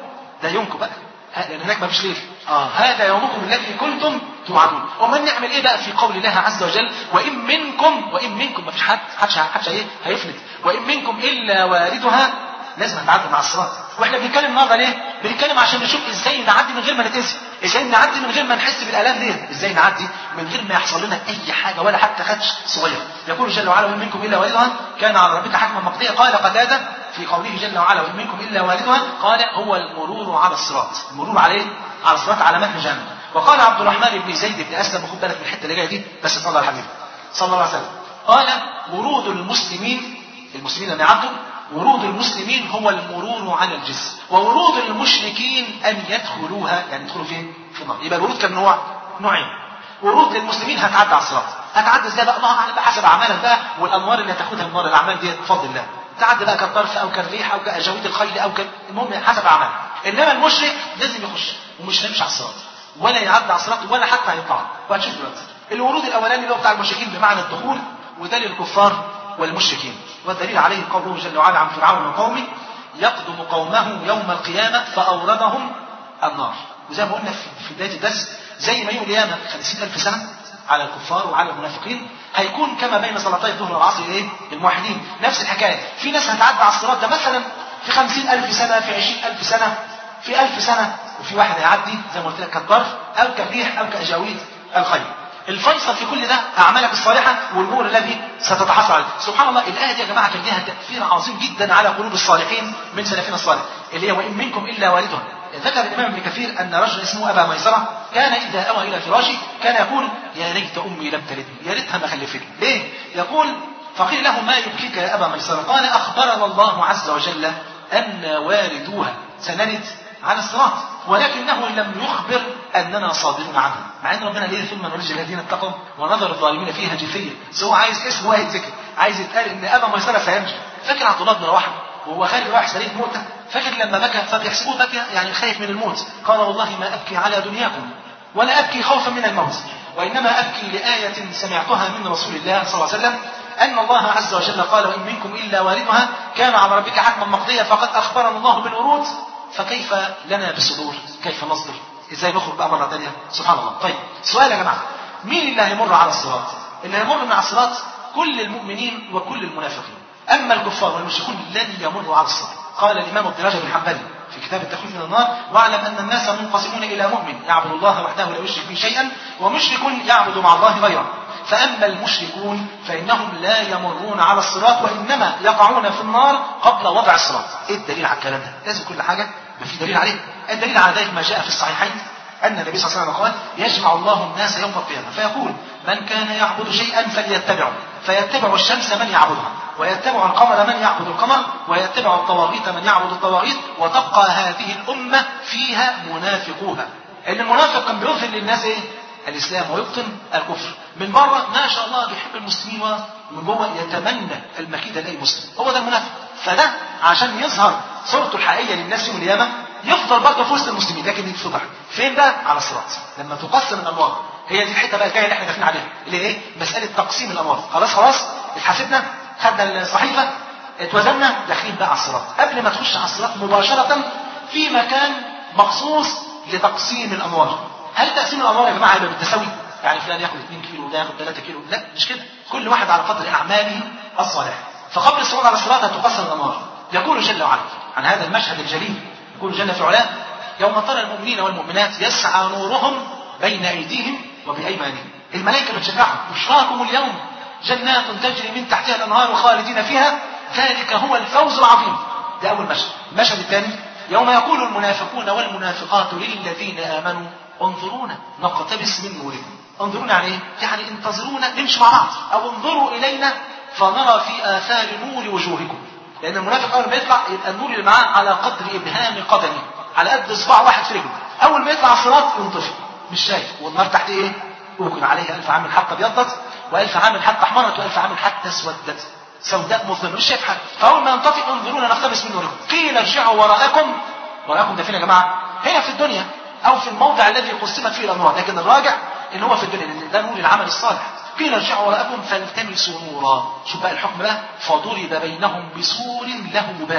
S1: ده يومكم بقى لان هناك ما فيش ليل اه هذا يومكم الذي كنتم توعدون ومن نعمل ايه بقى في قول الله عز وجل وان منكم وان منكم ما فيش حد حدش حدش ايه هيفلت وان منكم الا واردها لازم هتعدي مع الصراط واحنا بنتكلم النهارده ليه بنتكلم عشان نشوف ازاي نعدي من غير ما نتاذي ازاي نعدي من غير ما نحس بالالام دي ازاي نعدي من غير ما يحصل لنا اي حاجه ولا حتى خدش صغير يقول جل وعلا وان منكم الا واردها كان على ربك حكما مقضيا قال قتاده في قوله جل وعلا وان منكم الا واردها قال هو المرور على الصراط المرور عليه على الصراط على متن جهنم وقال عبد الرحمن بن زيد بن اسلم خد بالك من الحته اللي جايه دي بس صلى على الحبيب صلى الله عليه وسلم قال ورود المسلمين المسلمين لما يعدوا ورود المسلمين هو المرور على الجسر وورود المشركين ان يدخلوها يعني يدخلوا فين في النار يبقى الورود كم نوع نوعين ورود للمسلمين هتعدي على الصراط هتعدي ازاي بقى الله اعلم بحسب اعمالك بقى والانوار اللي هتاخدها النار الاعمال دي بفضل الله تعدي بقى كالطرف او كالريح او كاجاويد الخيل او كال المهم حسب اعماله انما المشرك لازم يخش ومش هيمشي على الصراط ولا يعدي على الصراط ولا حتى هيطلع وهتشوف دلوقتي الورود الاولاني اللي هو بتاع المشركين بمعنى الدخول وده للكفار والمشركين والدليل عليه قوله جل وعلا عن فرعون وقومه يقدم قومه يوم القيامة فأوردهم النار وزي ما قلنا في بداية الدرس زي ما يوم القيامة خمسين ألف سنة على الكفار وعلى المنافقين هيكون كما بين صلاتي الظهر والعصر ايه الموحدين نفس الحكاية في ناس هتعدي على الصراط ده مثلا في خمسين ألف سنة في عشرين ألف سنة في ألف سنة وفي واحد هيعدي زي ما قلت لك كالطرف أو كالريح أو كأجاويد الخيل الفيصل في كل ده اعمالك الصالحه والنور الذي ستتحصل عليه سبحان الله الايه دي يا جماعه كان لها تاثير عظيم جدا على قلوب الصالحين من سلفنا الصالح اللي هي وان منكم الا واردها ذكر الامام ابن كثير ان رجلا اسمه ابا ميسره كان اذا اوى الى فراشه كان يقول يا ليت امي لم تلدني يا ريتها ما خلفتني ليه يقول فقيل له ما يبكيك يا ابا ميسره قال اخبرنا الله عز وجل ان واردوها سنرد على الصراط ولكنه لم يخبر اننا صادرون عنها مع ان ربنا ليه ثم نرجع الذين اتقوا ونظر الظالمين فيها جثيا بس هو عايز اسم واحد ذكر عايز يتقال ان ابا ميسره سينجو فاكر عبد الله بن رواحه وهو خارج رايح سرير موته فاكر لما بكى فبيحسبوه بكى يعني خايف من الموت قال والله ما ابكي على دنياكم ولا ابكي خوفا من الموت وانما ابكي لايه سمعتها من رسول الله صلى الله عليه وسلم أن الله عز وجل قال وإن منكم إلا واردها كان على ربك حتما مقضيا فقد أخبرنا الله بالورود فكيف لنا بالصدور كيف نصبر ازاي نخرج بقى مره ثانيه سبحان الله طيب سؤال يا جماعه مين اللي هيمر على الصراط اللي هيمر من على الصراط كل المؤمنين وكل المنافقين اما الكفار والمشركون لن يمروا على الصراط قال الامام الدراجه بن حنبل في كتاب التخفيف من النار واعلم ان الناس منقسمون الى مؤمن يعبد الله وحده لا يشرك به شيئا ومشرك يعبد مع الله غيره فأما المشركون فإنهم لا يمرون على الصراط وإنما يقعون في النار قبل وضع الصراط إيه الدليل على الكلام ده لازم كل حاجة ما في دليل عليه الدليل على ذلك ما جاء في الصحيحين أن النبي صلى الله عليه وسلم قال يجمع الله الناس يوم القيامة فيقول من كان يعبد شيئا فليتبعه فيتبع الشمس من يعبدها ويتبع القمر من يعبد القمر ويتبع الطواغيت من يعبد الطواغيت وتبقى هذه الأمة فيها منافقوها ان المنافق كان بيظهر للناس ايه الاسلام ويبطن الكفر من بره ما شاء الله بيحب المسلمين ومن جوه يتمنى المكيد لاي مسلم هو ده المنافق فده عشان يظهر صورته الحقيقيه للناس يوم القيامه يفضل برضه في وسط المسلمين لكن يتفضح فين ده على الصراط لما تقسم الانوار هي دي الحته بقى الجايه اللي احنا داخلين عليها اللي هي ايه مساله تقسيم الانوار خلاص خلاص اتحاسبنا خدنا الصحيفه اتوزنا داخلين بقى على الصراط قبل ما تخش على الصراط مباشره في مكان مخصوص لتقسيم الانوار هل تقسيم الانوار يا جماعه هيبقى بالتساوي يعني فلان ياخد 2 كيلو وده ياخد 3 كيلو لا مش كده كل واحد على قدر اعماله الصالحه فقبل الصعود على الصراط هتقسم الانوار يقول جل وعلا عن هذا المشهد الجليل يقول جل في علاه يوم ترى المؤمنين والمؤمنات يسعى نورهم بين ايديهم وبايمانهم الملائكه بتشجعهم بشراكم اليوم جنات تجري من تحتها الانهار خالدين فيها ذلك هو الفوز العظيم ده اول مشهد المشهد الثاني يوم يقول المنافقون والمنافقات للذين امنوا انظرونا نقتبس من نوركم انظرونا يعني ايه؟ يعني انتظرونا نمشي مع بعض او انظروا الينا فنرى في اثار نور وجوهكم لان المنافق اول ما يطلع يبقى النور اللي معاه على قدر ابهام قدمه على قد صباع واحد في رجله اول ما يطلع على الصراط ينطفي مش شايف والنار تحت ايه اوكل عليها الف عامل حتى ابيضت والف عامل حتى احمرت والف عامل حتى اسودت سوداء مظلمه مش شايف حاجه فاول ما ينطفي انظرونا نقتبس من نوركم قيل ارجعوا وراءكم وراءكم ده فين يا جماعه هنا في الدنيا او في الموضع الذي قسمت فيه الانوار لكن الراجع ان هو في الدنيا لان ده نور العمل الصالح قيل ارجعوا وراءكم فالتمسوا نورا شوف بقى الحكم بقى فضرب بينهم بسور له باب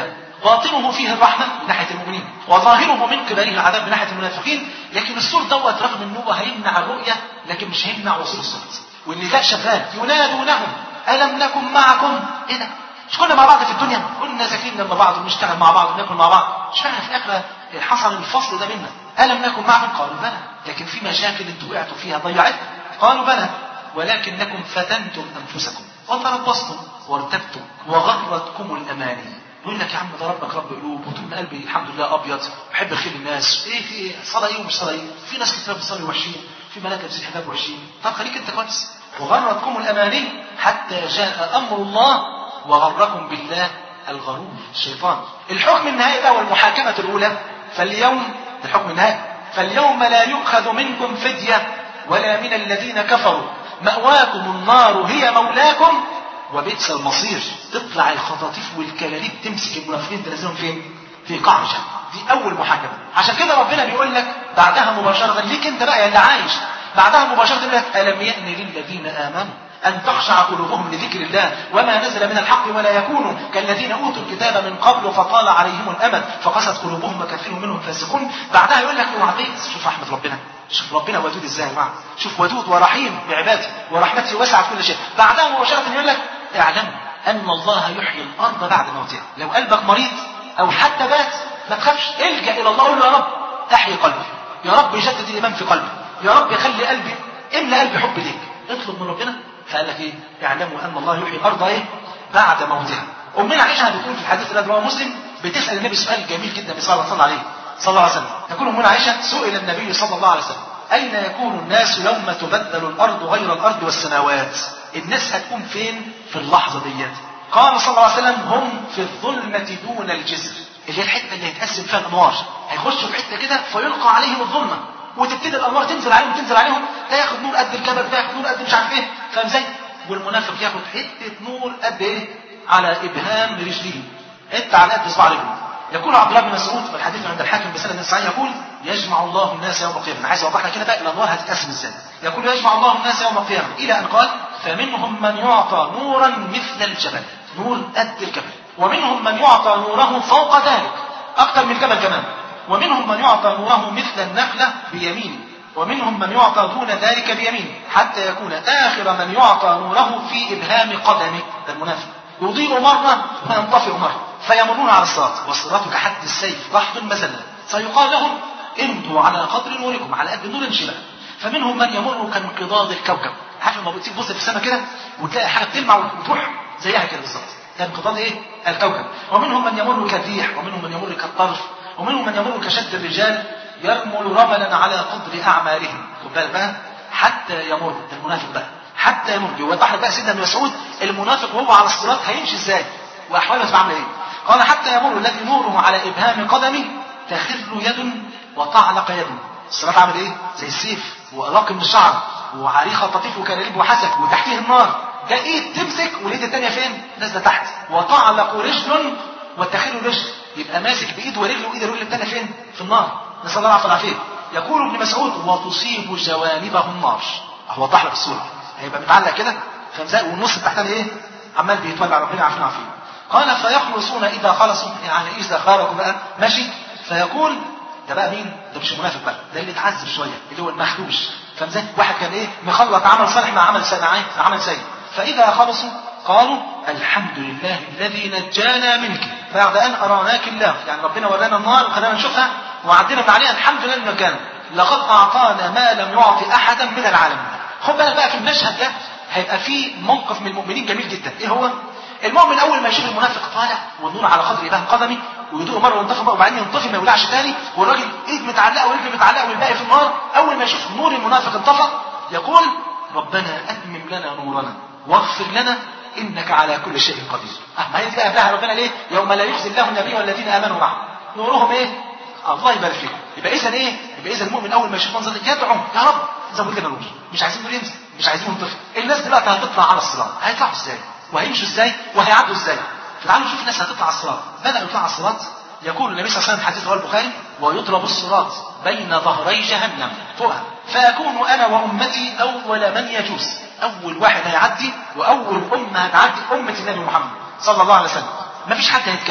S1: باطنه فيه الرحمة من ناحية المؤمنين وظاهره من قبله العذاب من ناحية المنافقين لكن السور دوت رغم ان هو هيمنع الرؤية لكن مش هيمنع وصول الصوت والنداء شغال ينادونهم ألم نكن معكم ايه ده مش كنا مع بعض في الدنيا كنا ساكنين جنب بعض ونشتغل مع بعض وناكل مع بعض مش معنى في الاخره حصل الفصل ده منا الم نكن معكم قالوا بلى لكن في مشاكل انتوا وقعتوا فيها ضيعتكم قالوا بلى ولكنكم فتنتم انفسكم وتربصتم وارتبتم وغرتكم الاماني يقول لك يا عم ده ربك رب قلوب وطول ما قلبي الحمد لله ابيض بحب خير الناس ايه في ايه صلاه ايه ومش صلاه ايه في ناس كتير بتصلي وحشين في ملاك لابسين حجاب وحشين طب خليك انت كويس وغرتكم الاماني حتى جاء امر الله وغركم بالله الغرور الشيطان الحكم النهائي بقى والمحاكمة الأولى فاليوم الحكم النهائي فاليوم لا يؤخذ منكم فدية ولا من الذين كفروا مأواكم النار هي مولاكم وبئس المصير تطلع الخطاطيف والكلاليب تمسك المنافقين تنزلهم فين؟ في قاع جهنم دي أول محاكمة عشان كده ربنا بيقول لك بعدها مباشرة ليك أنت بقى يا اللي عايش بعدها مباشرة يقول لك ألم يأن للذين آمنوا أن تخشع قلوبهم لذكر الله وما نزل من الحق ولا يكونوا كالذين أوتوا الكتاب من قبل فطال عليهم الأمد فقست قلوبهم وكثير منهم فاسقون بعدها يقول لك اوعى شوف رحمة ربنا شوف ربنا ودود ازاي يا جماعه شوف ودود ورحيم بعباده ورحمته وسعت كل شيء بعدها مباشره يقول لك اعلموا ان الله يحيي الارض بعد موتها لو قلبك مريض او حتى بات ما تخافش الجا الى الله قول له يا رب احيي قلبي يا رب يجدد الايمان في قلبي يا رب يخلي قلبي املى قلبي حب ليك اطلب من ربنا فقال لك ايه اعلموا ان الله يحيي الارض ايه بعد موتها امنا عائشه بتقول في الحديث الذي رواه مسلم بتسال النبي سؤال جميل جدا صلى الله عليه صلى الله عليه وسلم تقول امنا عائشه سئل النبي صلى الله عليه وسلم اين يكون الناس يوم تبدل الارض غير الارض والسماوات الناس هتكون فين في اللحظه ديت قال صلى الله عليه وسلم هم في الظلمه دون الجسر اللي هي الحته اللي هيتقسم فيها الانوار هيخشوا في حته كده فيلقى عليهم الظلمه وتبتدي الانوار تنزل عليهم تنزل عليهم ده ياخد نور قد الجبل ده ياخد نور قد مش عارف ايه فاهم ازاي والمنافق ياخد حته نور قد ايه على ابهام رجليه حته على قد اصبع رجله يقول عبد الله بن مسعود في الحديث عند الحاكم بسند صحيح يقول يجمع الله الناس يوم القيامه انا عايز اوضح لك كده بقى الانوار هتتقسم ازاي يقول يجمع الله الناس يوم القيامه الى ان قال فمنهم من يعطى نورا مثل الجبل نور قد الجبل ومنهم من يعطى نوره فوق ذلك اكثر من الجبل كمان ومنهم من يعطى نوره مثل النخله بيمينه ومنهم من يعطى دون ذلك بيمينه حتى يكون آخر من يعطى نوره في إبهام قدمه ده المنافق يضيء مرة وينطفئ مرة فيمرون على الصراط والصراط كحد السيف ضحض مزلة فيقال لهم امضوا على قدر نوركم على قد نور امشي بقى فمنهم من يمر كانقضاض الكوكب عارف لما بتيجي تبص في السماء كده وتلاقي حاجه بتلمع وتروح زيها كده بالظبط ده انقضاض ايه؟ الكوكب ومنهم من يمر كالريح ومنهم من يمر كالطرف ومنهم من يمر كشد الرجال يرمل رملا على قدر اعمالهم خد بالك بقى حتى يمر ده المنافق بقى حتى يمر بيوضح لك بقى سيدنا ابن مسعود المنافق وهو على الصراط هيمشي ازاي واحواله هتبقى عامله ايه قال حتى يمر الذي نوره على ابهام قدمه تخر يد وتعلق يد الصراط عامل ايه زي السيف والاق من الشعر وعريخه طفيف وكلاليب وحسك وتحتيه النار ده ايد تمسك واليد الثانيه فين نازله تحت وتعلق رجل وتخر رجل يبقى ماسك بايد ورجل وايد الرجل الثانيه فين في النار نسال الله العافيه والعافيه يقول ابن مسعود وتصيب جوانبه النار هو وضح لك الصوره هيبقى متعلق كده فمزاق والنص التحتاني ايه عمال بيتولع ربنا عارفين عارفين قال فيخلصون اذا خلصوا يعني اذا خرجوا بقى ماشي فيقول ده بقى مين؟ ده مش المنافق بقى، ده اللي اتعذب شويه، اللي هو المخدوش، فاهم ازاي؟ واحد كان ايه؟ مخلط عمل صالح مع عمل سيء مع عمل سيء، فاذا خلصوا قالوا الحمد لله الذي نجانا منك بعد ان اراناك الله، يعني ربنا ورانا النار وخلانا نشوفها وعدينا من عليها الحمد لله انه كان لقد اعطانا ما لم يعط احدا من العالمين. خد بالك بقى في المشهد ده هيبقى فيه موقف من المؤمنين جميل جدا، ايه هو؟ المؤمن اول ما يشوف المنافق طالع والنور على قدر ابهام قدمي ويدوق مره وينطفي بقى وبعدين ينطفي ما يولعش تاني والراجل ايد متعلقه ورجل متعلقه والباقي في النار اول ما يشوف نور المنافق انطفى يقول ربنا اتمم لنا نورنا واغفر لنا انك على كل شيء قدير اه ما هي دي بقى قبلها ربنا ليه يوم لا يخزي الله النبي والذين امنوا معه نورهم ايه الله يبارك فيكم يبقى اذا ايه يبقى اذا المؤمن اول ما يشوف منظر يدعو يا رب زود لنا نور مش عايزين نور ينزل مش عايزين ينطفي الناس دلوقتي هتطلع على الصراط هيطلعوا ازاي وهيمشوا ازاي وهيعدوا ازاي فتعالوا نشوف الناس هتطلع على الصراط بدأوا يطلعوا على الصراط يقول النبي صلى الله عليه وسلم حديث رواه البخاري ويضرب الصراط بين ظهري جهنم فوقها فأكون أنا وأمتي أول من يجوز أول واحد هيعدي وأول أمة هتعدي أمة النبي محمد صلى الله عليه وسلم ما فيش حد هيتكلم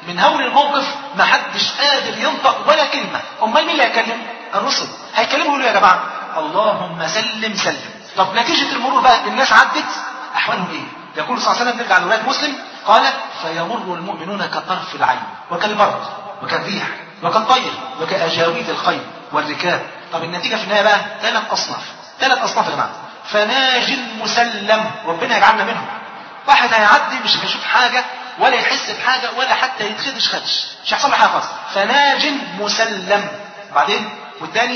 S1: من هول الموقف ما حدش قادر ينطق ولا كلمه امال مين اللي هيكلم الرسل هيكلموا يقولوا يا جماعه اللهم سلم سلم طب نتيجه المرور بقى الناس عدت احوالهم ايه يقول صلى الله عليه وسلم نرجع لروايه مسلم قال فيمر المؤمنون كطرف العين وكالبرد وكالريح وكالطير وكاجاويد الخيل والركاب طب النتيجه في النهايه بقى ثلاث اصناف ثلاث اصناف يا جماعه فناج مسلم ربنا يجعلنا منهم واحد هيعدي مش هيشوف حاجه ولا يحس بحاجه ولا حتى يتخدش خدش مش هيحصل له حاجه خالص فناج مسلم بعدين والثاني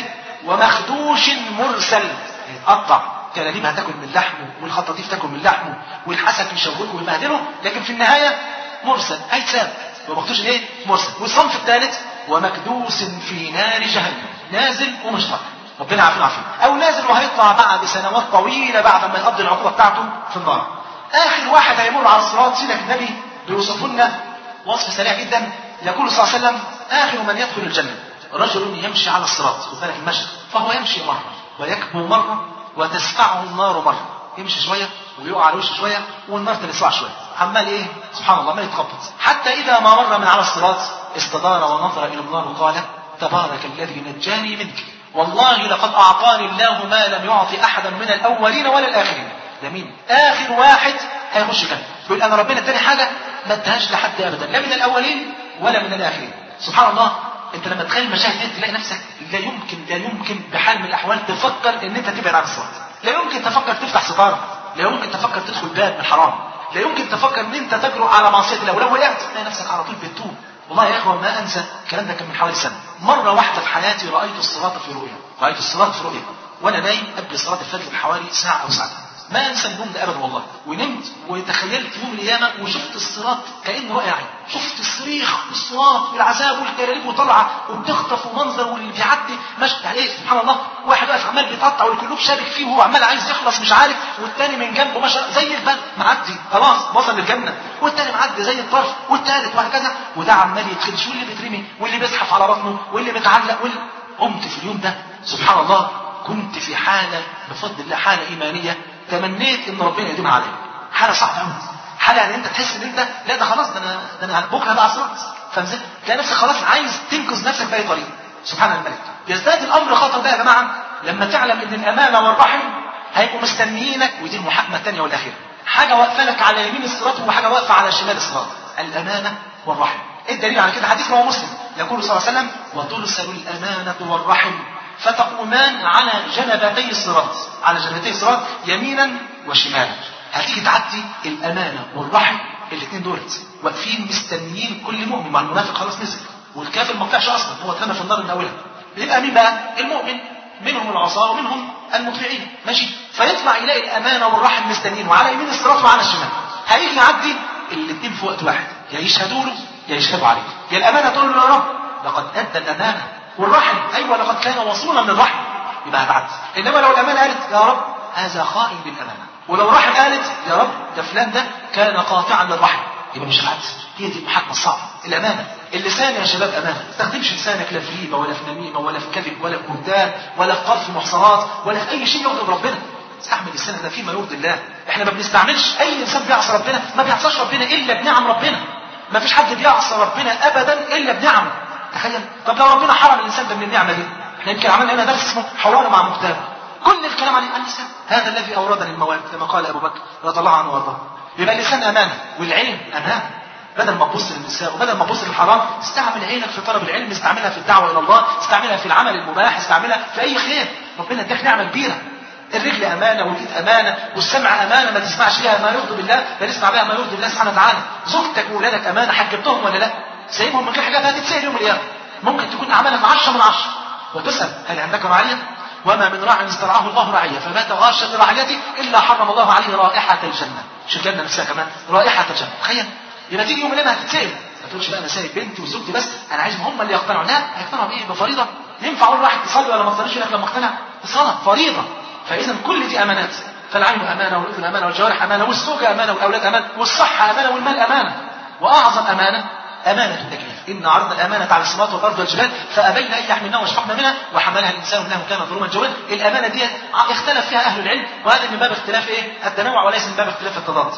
S1: ومخدوش مرسل هيتقطع كلاليب هتاكل من لحمه والخطاطيف تاكل من لحمه والحسك يشوكه ويبهدله لكن في النهايه مرسل هيتساب ومخدوش ايه مرسل والصنف الثالث ومكدوس في نار جهنم نازل ومش طالع ربنا يعافينا عافيه او نازل وهيطلع بعد سنوات طويله بعد ما يقضي العقوبه بتاعته في النار اخر واحد هيمر على الصراط سيدك النبي بيوصف لنا وصف سريع جدا يقول صلى الله عليه وسلم اخر من يدخل الجنه رجل يمشي على الصراط خد بالك المشي فهو يمشي مره ويكبو مره وتسفعه النار مره يمشي شويه ويقع على وشه شويه والنار تلسعه شويه عمال ايه سبحان الله عمال يتخبط حتى اذا ما مر من على الصراط استدار ونظر الى النار وقال تبارك الذي نجاني منك والله لقد اعطاني الله ما لم يعطي احدا من الاولين ولا الاخرين ده مين اخر واحد هيخش جنه يقول انا ربنا اداني حاجه ما ادهاش لحد ابدا لا من الاولين ولا من الاخرين سبحان الله انت لما تخيل المشاهد دي تلاقي نفسك لا يمكن لا يمكن بحال من الاحوال تفكر ان انت تبعد عن الصراط لا يمكن تفكر تفتح ستاره لا يمكن تفكر تدخل باب من حرام لا يمكن تفكر ان انت تجرؤ على معصيه الله ولو وقعت تلاقي نفسك على طول بتتوب والله يا اخوه ما انسى الكلام ده كان من حوالي سنه مره واحده في حياتي رايت الصراط في رؤيا رايت الصراط في رؤيا وانا نايم قبل صلاه الفجر بحوالي ساعه او ساعتين ما انسى النوم ده ابدا والله ونمت وتخيلت يوم القيامه وشفت الصراط كانه رؤيا عين شفت الصريخ والصراط والعذاب والكلاليب وطالعه وبتخطف ومنظر واللي بيعدي ماشي عليه سبحان الله واحد واقف عمال بيتقطع والكلوب شابك فيه وهو عمال عايز يخلص مش عارف والتاني من جنبه ماشي زي البرق معدي خلاص وصل للجنه والتاني معدي زي الطرف والتالت وهكذا وده عمال يتخدش واللي بيترمي واللي بيزحف على بطنه واللي بيتعلق واللي قمت في اليوم ده سبحان الله كنت في حاله بفضل الله حاله ايمانيه تمنيت ان ربنا يديمها عليا حاله صعبه قوي حاله يعني انت تحس ان انت لا ده خلاص ده انا ده انا بكره بقى صراط فاهم ازاي؟ تلاقي نفسك خلاص عايز تنقذ نفسك باي طريقه سبحان الملك يزداد الامر خطر ده يا جماعه لما تعلم ان الامانه والرحم هيبقوا مستنيينك ودي المحاكمه الثانيه والاخيره حاجه واقفه لك على يمين الصراط وحاجه واقفه على شمال الصراط الامانه والرحم ايه الدليل على كده حديث رواه مسلم يقول صلى الله عليه وسلم وترسل الامانه والرحم فتقومان على جنبتي الصراط على جنبتي الصراط يمينا وشمالا هتيجي تعدي الامانه والرحم الاثنين دولت واقفين مستنيين كل مؤمن مع المنافق خلاص نزل والكافر ما طلعش اصلا هو اترمى في النار من اولها يبقى مين بقى المؤمن منهم العصاه ومنهم المطيعين ماشي فيطلع يلاقي الامانه والرحم مستنيين وعلى يمين الصراط وعلى الشمال هيجي يعدي الاثنين في وقت واحد يا يشهدوا له يا يشهدوا عليه يا الامانه تقول له يا رب لقد ادى الامانه والرحم ايوه لقد كان وصولا للرحم يبقى هتعدي انما لو الامانه قالت يا رب هذا خائن للامانه ولو رحم قالت يا رب ده فلان ده كان قاطعا للرحم يبقى مش هتعدي هي دي المحاكمه الصعبه الامانه اللسان يا شباب امانه ما تستخدمش لسانك لا في ريبه ولا في نميمه ولا في كذب ولا في بهتان ولا في قذف محصنات ولا في اي شيء يغضب ربنا استحمل لسانك ده فيما يرضي الله احنا ما بنستعملش اي انسان بيعصى ربنا ما بيعصاش ربنا الا بنعم ربنا ما فيش حد بيعصى ربنا ابدا الا بنعمه تخيل طب لو ربنا حرم الانسان ده من النعمه دي احنا يمكن عملنا هنا درس اسمه حوار مع مغتاب كل الكلام عن اللسان هذا الذي اوردني المواد كما قال ابو بكر رضي الله عنه وارضاه يبقى اللسان امانه والعين امانه بدل ما تبص للنساء وبدل ما تبص للحرام استعمل عينك في طلب العلم استعملها في الدعوه الى الله استعملها في العمل المباح استعملها في اي خير ربنا اداك نعمه كبيره الرجل امانه والايد امانه والسمع امانه ما تسمعش بها ما يرضي بالله بل اسمع بها ما يرضي الله سبحانه وتعالى زوجتك واولادك امانه حجبتهم ولا لا سايبهم من غير حاجات هتتسال يوم القيامه ممكن تكون اعمالك 10 من 10 وتسال هل عندك رعيه وما من راع استرعاه الله رعيه فمات غاشا لرعيته الا حرم الله عليه رائحه الجنه مش الجنه نفسها كمان رائحه الجنه تخيل يبقى تيجي يوم القيامه هتتسال ما تقولش بقى انا سايب بنتي وزوجتي بس انا عايزهم هم اللي يقتنعوا لا هيقتنعوا بايه بفريضه ينفع اقول واحد تصلي ولا ما تصليش يقول لك لما اقتنع الصلاه فريضه فاذا كل دي امانات فالعين امانه والاذن امانه والجوارح امانه والزوجه امانه والاولاد امانه والصحه امانه والمال امانه واعظم امانه امانه التكليف ان عرضنا الامانه على السماوات والارض والجبال فابين ان يحملنها واشفقنا منها وحملها الانسان انه كان ظلوما جهولا الامانه دي اختلف فيها اهل العلم وهذا من باب اختلاف ايه التنوع وليس من باب اختلاف التضاد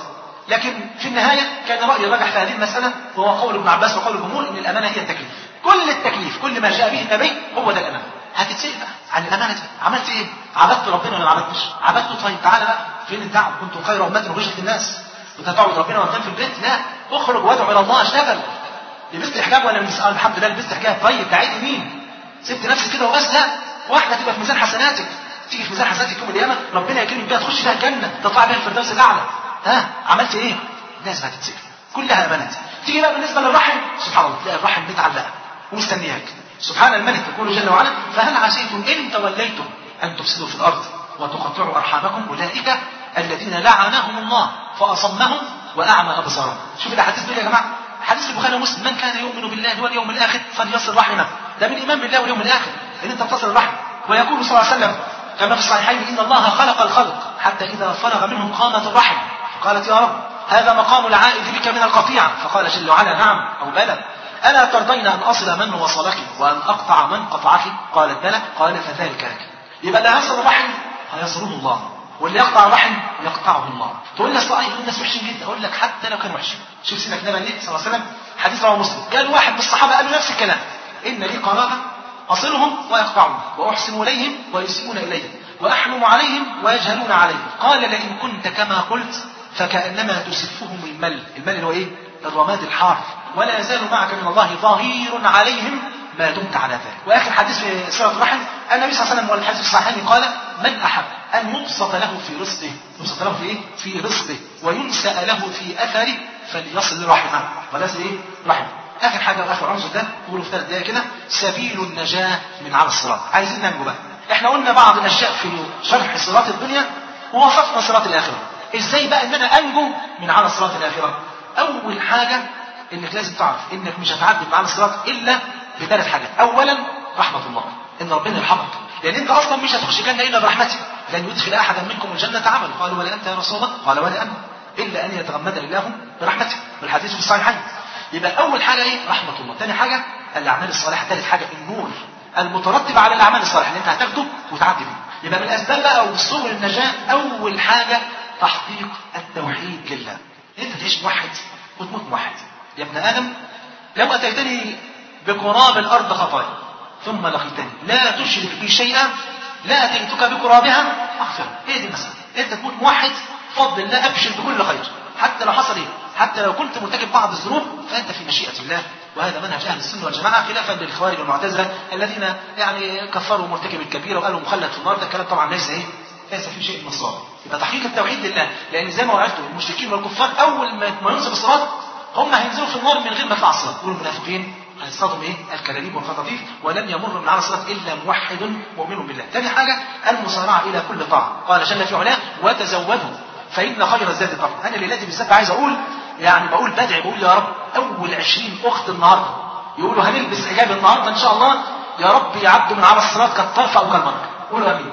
S1: لكن في النهايه كان راي الراجح في هذه المساله وهو قول ابن عباس وقول الجمهور ان الامانه هي التكليف كل التكليف كل ما جاء به النبي هو ده الامانه هتتسال بقى عن الامانه دي عملت ايه عبدت ربنا ولا ما عبدتش عبدته طيب تعالى بقى فين الدعوه كنتم خير امه اخرجت للناس وانت تعبد ربنا وانت في البيت لا اخرج وادعو الى الله اشتغل لبست حجاب ولا لبست آه الحمد لله لبست حجاب طيب دعيت مين سبت نفسك كده وبس لا واحده تبقى في ميزان حسناتك تيجي في ميزان حسناتك يوم القيامه ربنا يكرمك بيها تخش بيها الجنه تطلع بيها الفردوس الاعلى ها عملت ايه لازم هتتسجن كلها امانات تيجي بقى بالنسبه للرحم سبحان الله تلاقي الرحم متعلقه ومستنياك سبحان الملك يقول جل وعلا فهل عسيتم ان توليتم ان تفسدوا في الارض وتقطعوا ارحامكم اولئك الذين لعنهم الله فاصمهم واعمى ابصارهم شوف الاحاديث دول يا جماعه حديث البخاري ومسلم من كان يؤمن بالله واليوم الاخر فليصل رحمه ده من ايمان بالله واليوم الاخر ان انت تصل الرحم ويقول صلى الله عليه وسلم كما في الصحيحين ان الله خلق الخلق حتى اذا فرغ منهم قامت الرحم فقالت يا رب هذا مقام العائد بك من القطيعه فقال جل وعلا نعم او بلى ألا ترضين أن أصل من وصلك وأن أقطع من قطعك قالت بلى قال فذلك لك يبقى اللي هيصل الرحم هيصله الله واللي يقطع الرحم يقطعه الله تقول لي اصل الناس وحشين جدا اقول لك حتى لو كانوا وحشين شوف سيدنا النبي صلى الله عليه وسلم حديث رواه مسلم قال واحد من الصحابه قال له نفس الكلام ان لي قرابه اصلهم ويقطعون واحسن اليهم ويسيئون الي واحلم عليهم ويجهلون علي قال لئن كنت كما قلت فكانما تسفهم المل المل اللي هو ايه الرماد الحار ولا يزال معك من الله ظهير عليهم ما دمت على ذلك واخر حديث في سوره الرحم النبي صلى الله عليه وسلم والحديث الصحيحين قال من احب ان يبسط له في رزقه يبسط له في ايه في رزقه وينسأ له في اثره فليصل رحمه وليس ايه رحمه اخر حاجه واخر عنصر ده قولوا في ثلاث دقائق كده سبيل النجاه من على الصراط عايزين ننجو بقى احنا قلنا بعض الاشياء في شرح صراط الدنيا ووصفنا صراط الاخره ازاي بقى ان انا انجو من على صراط الاخره اول حاجه انك لازم تعرف انك مش هتعدي من على الصراط الا بثلاث حاجات اولا رحمه الله ان ربنا يرحمك لان انت اصلا مش هتخش الجنه الا برحمته لن يدخل احدا منكم الجنه عمل قالوا ولا انت يا رسول الله قال ولا انا الا ان يتغمدني الله برحمته والحديث في الصحيحين يبقى اول حاجه ايه رحمه الله ثاني حاجه الاعمال الصالحه ثالث حاجه النور المترتب على الاعمال الصالحه اللي انت هتاخده وتعدي بيه يبقى من الاسباب بقى وسبل النجاه اول حاجه تحقيق التوحيد لله انت تعيش موحد وتموت موحد يا ابن ادم لو اتيتني بقراب الارض خطايا ثم لقيتني لا تشرك بي شيئا لا اتيتك بقرابها اغفر ايه دي المساله انت تموت موحد فضل الله ابشر بكل خير حتى لو حصل ايه حتى لو كنت مرتكب بعض الذنوب فانت في مشيئه الله وهذا منهج اهل السنه والجماعه خلافا للخوارج والمعتزله الذين يعني كفروا مرتكب الكبيره وقالوا مخلد في النار ده كلام طبعا ليس ايه ليس في شيء من الصواب يبقى تحقيق التوحيد لله لان زي ما وعدتوا المشركين والكفار اول ما ينصب الصراط هم هينزلوا في النار من غير ما يطلع الصراط والمنافقين هيصطادوا ايه الكلاليب والخطاطيف ولن يمر من على الصراط الا موحد مؤمن بالله ثاني حاجه المسارعه الى كل طاعه قال جل في علاه وتزودوا فان خير الزاد التقوى انا اللي لازم بالذات عايز اقول يعني بقول بدعي بقول يا رب اول 20 اخت النهارده يقولوا هنلبس حجاب النهارده ان شاء الله يا رب يعدوا من على الصراط كالطرف او كالبرق قولوا امين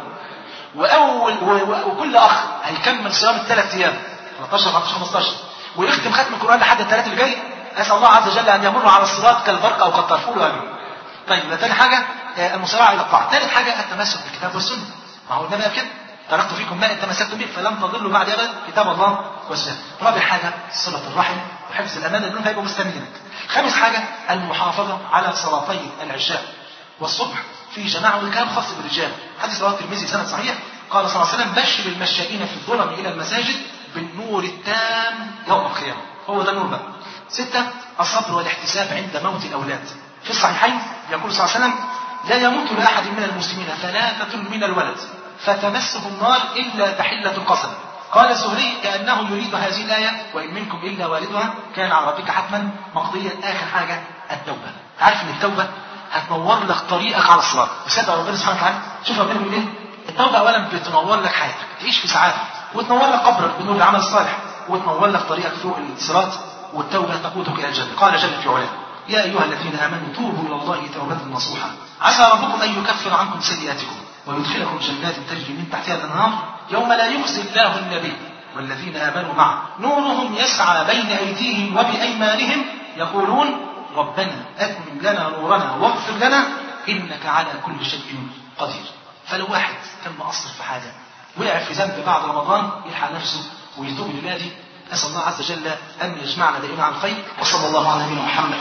S1: واول وكل اخ هيكمل صيام الثلاث ايام 13 14 15 ويختم ختم القران لحد الثلاث اللي جاي اسال الله عز وجل ان يمر على الصراط كالبرق او كالطرف قولوا امين طيب ثاني حاجه المسارعه الى الطاعه ثالث حاجه التمسك بالكتاب والسنه ما هو النبي قال كده تركت فيكم ما ان تمسكتم به فلن تضلوا بعد ابدا كتاب الله والسنه رابع حاجه صله الرحم وحفظ الامانه لانهم هيبقوا مستنيينك خامس حاجه المحافظه على صلاتي العشاء والصبح في جماعه وكان خاص بالرجال حديث رواه الترمذي سند صحيح قال صلى الله عليه وسلم بشر المشائين في الظلم الى المساجد بالنور التام يوم القيامه هو ده النور بقى ستة الصبر والاحتساب عند موت الأولاد في الصحيحين يقول صلى الله عليه وسلم لا يموت لأحد من المسلمين ثلاثة من الولد فتمسه النار إلا تحلة القسم قال الزهري كأنه يريد هذه الآية وإن منكم إلا والدها كان على ربك حتما مقضيا آخر حاجة التوبة عارف إن التوبة هتنور لك طريقك على الصراط بصدق ربنا سبحانه وتعالى شوف ربنا بيقول إيه التوبة أولا بتنور لك حياتك تعيش في سعادة وتنور لك قبرك بنور العمل الصالح وتنور لك طريقك فوق الصراط والتوبة تقودك إلى الجنة قال جل في علاه يا أيها الذين آمنوا توبوا إلى الله توبة نصوحا عسى ربكم أن يكفر عنكم سيئاتكم ويدخلكم جنات تجري من تحتها الأنهار يوم لا يخزي الله النبي والذين آمنوا معه نورهم يسعى بين أيديهم وبأيمانهم يقولون ربنا أتمم لنا نورنا واغفر لنا إنك على كل شيء قدير فلو واحد كان مقصر في حاجة وقع في ذنب بعد رمضان يلحق نفسه ويتوب لله دي نسأل الله عز وجل أن يجمعنا دائما على الخير وصلى الله على نبينا محمد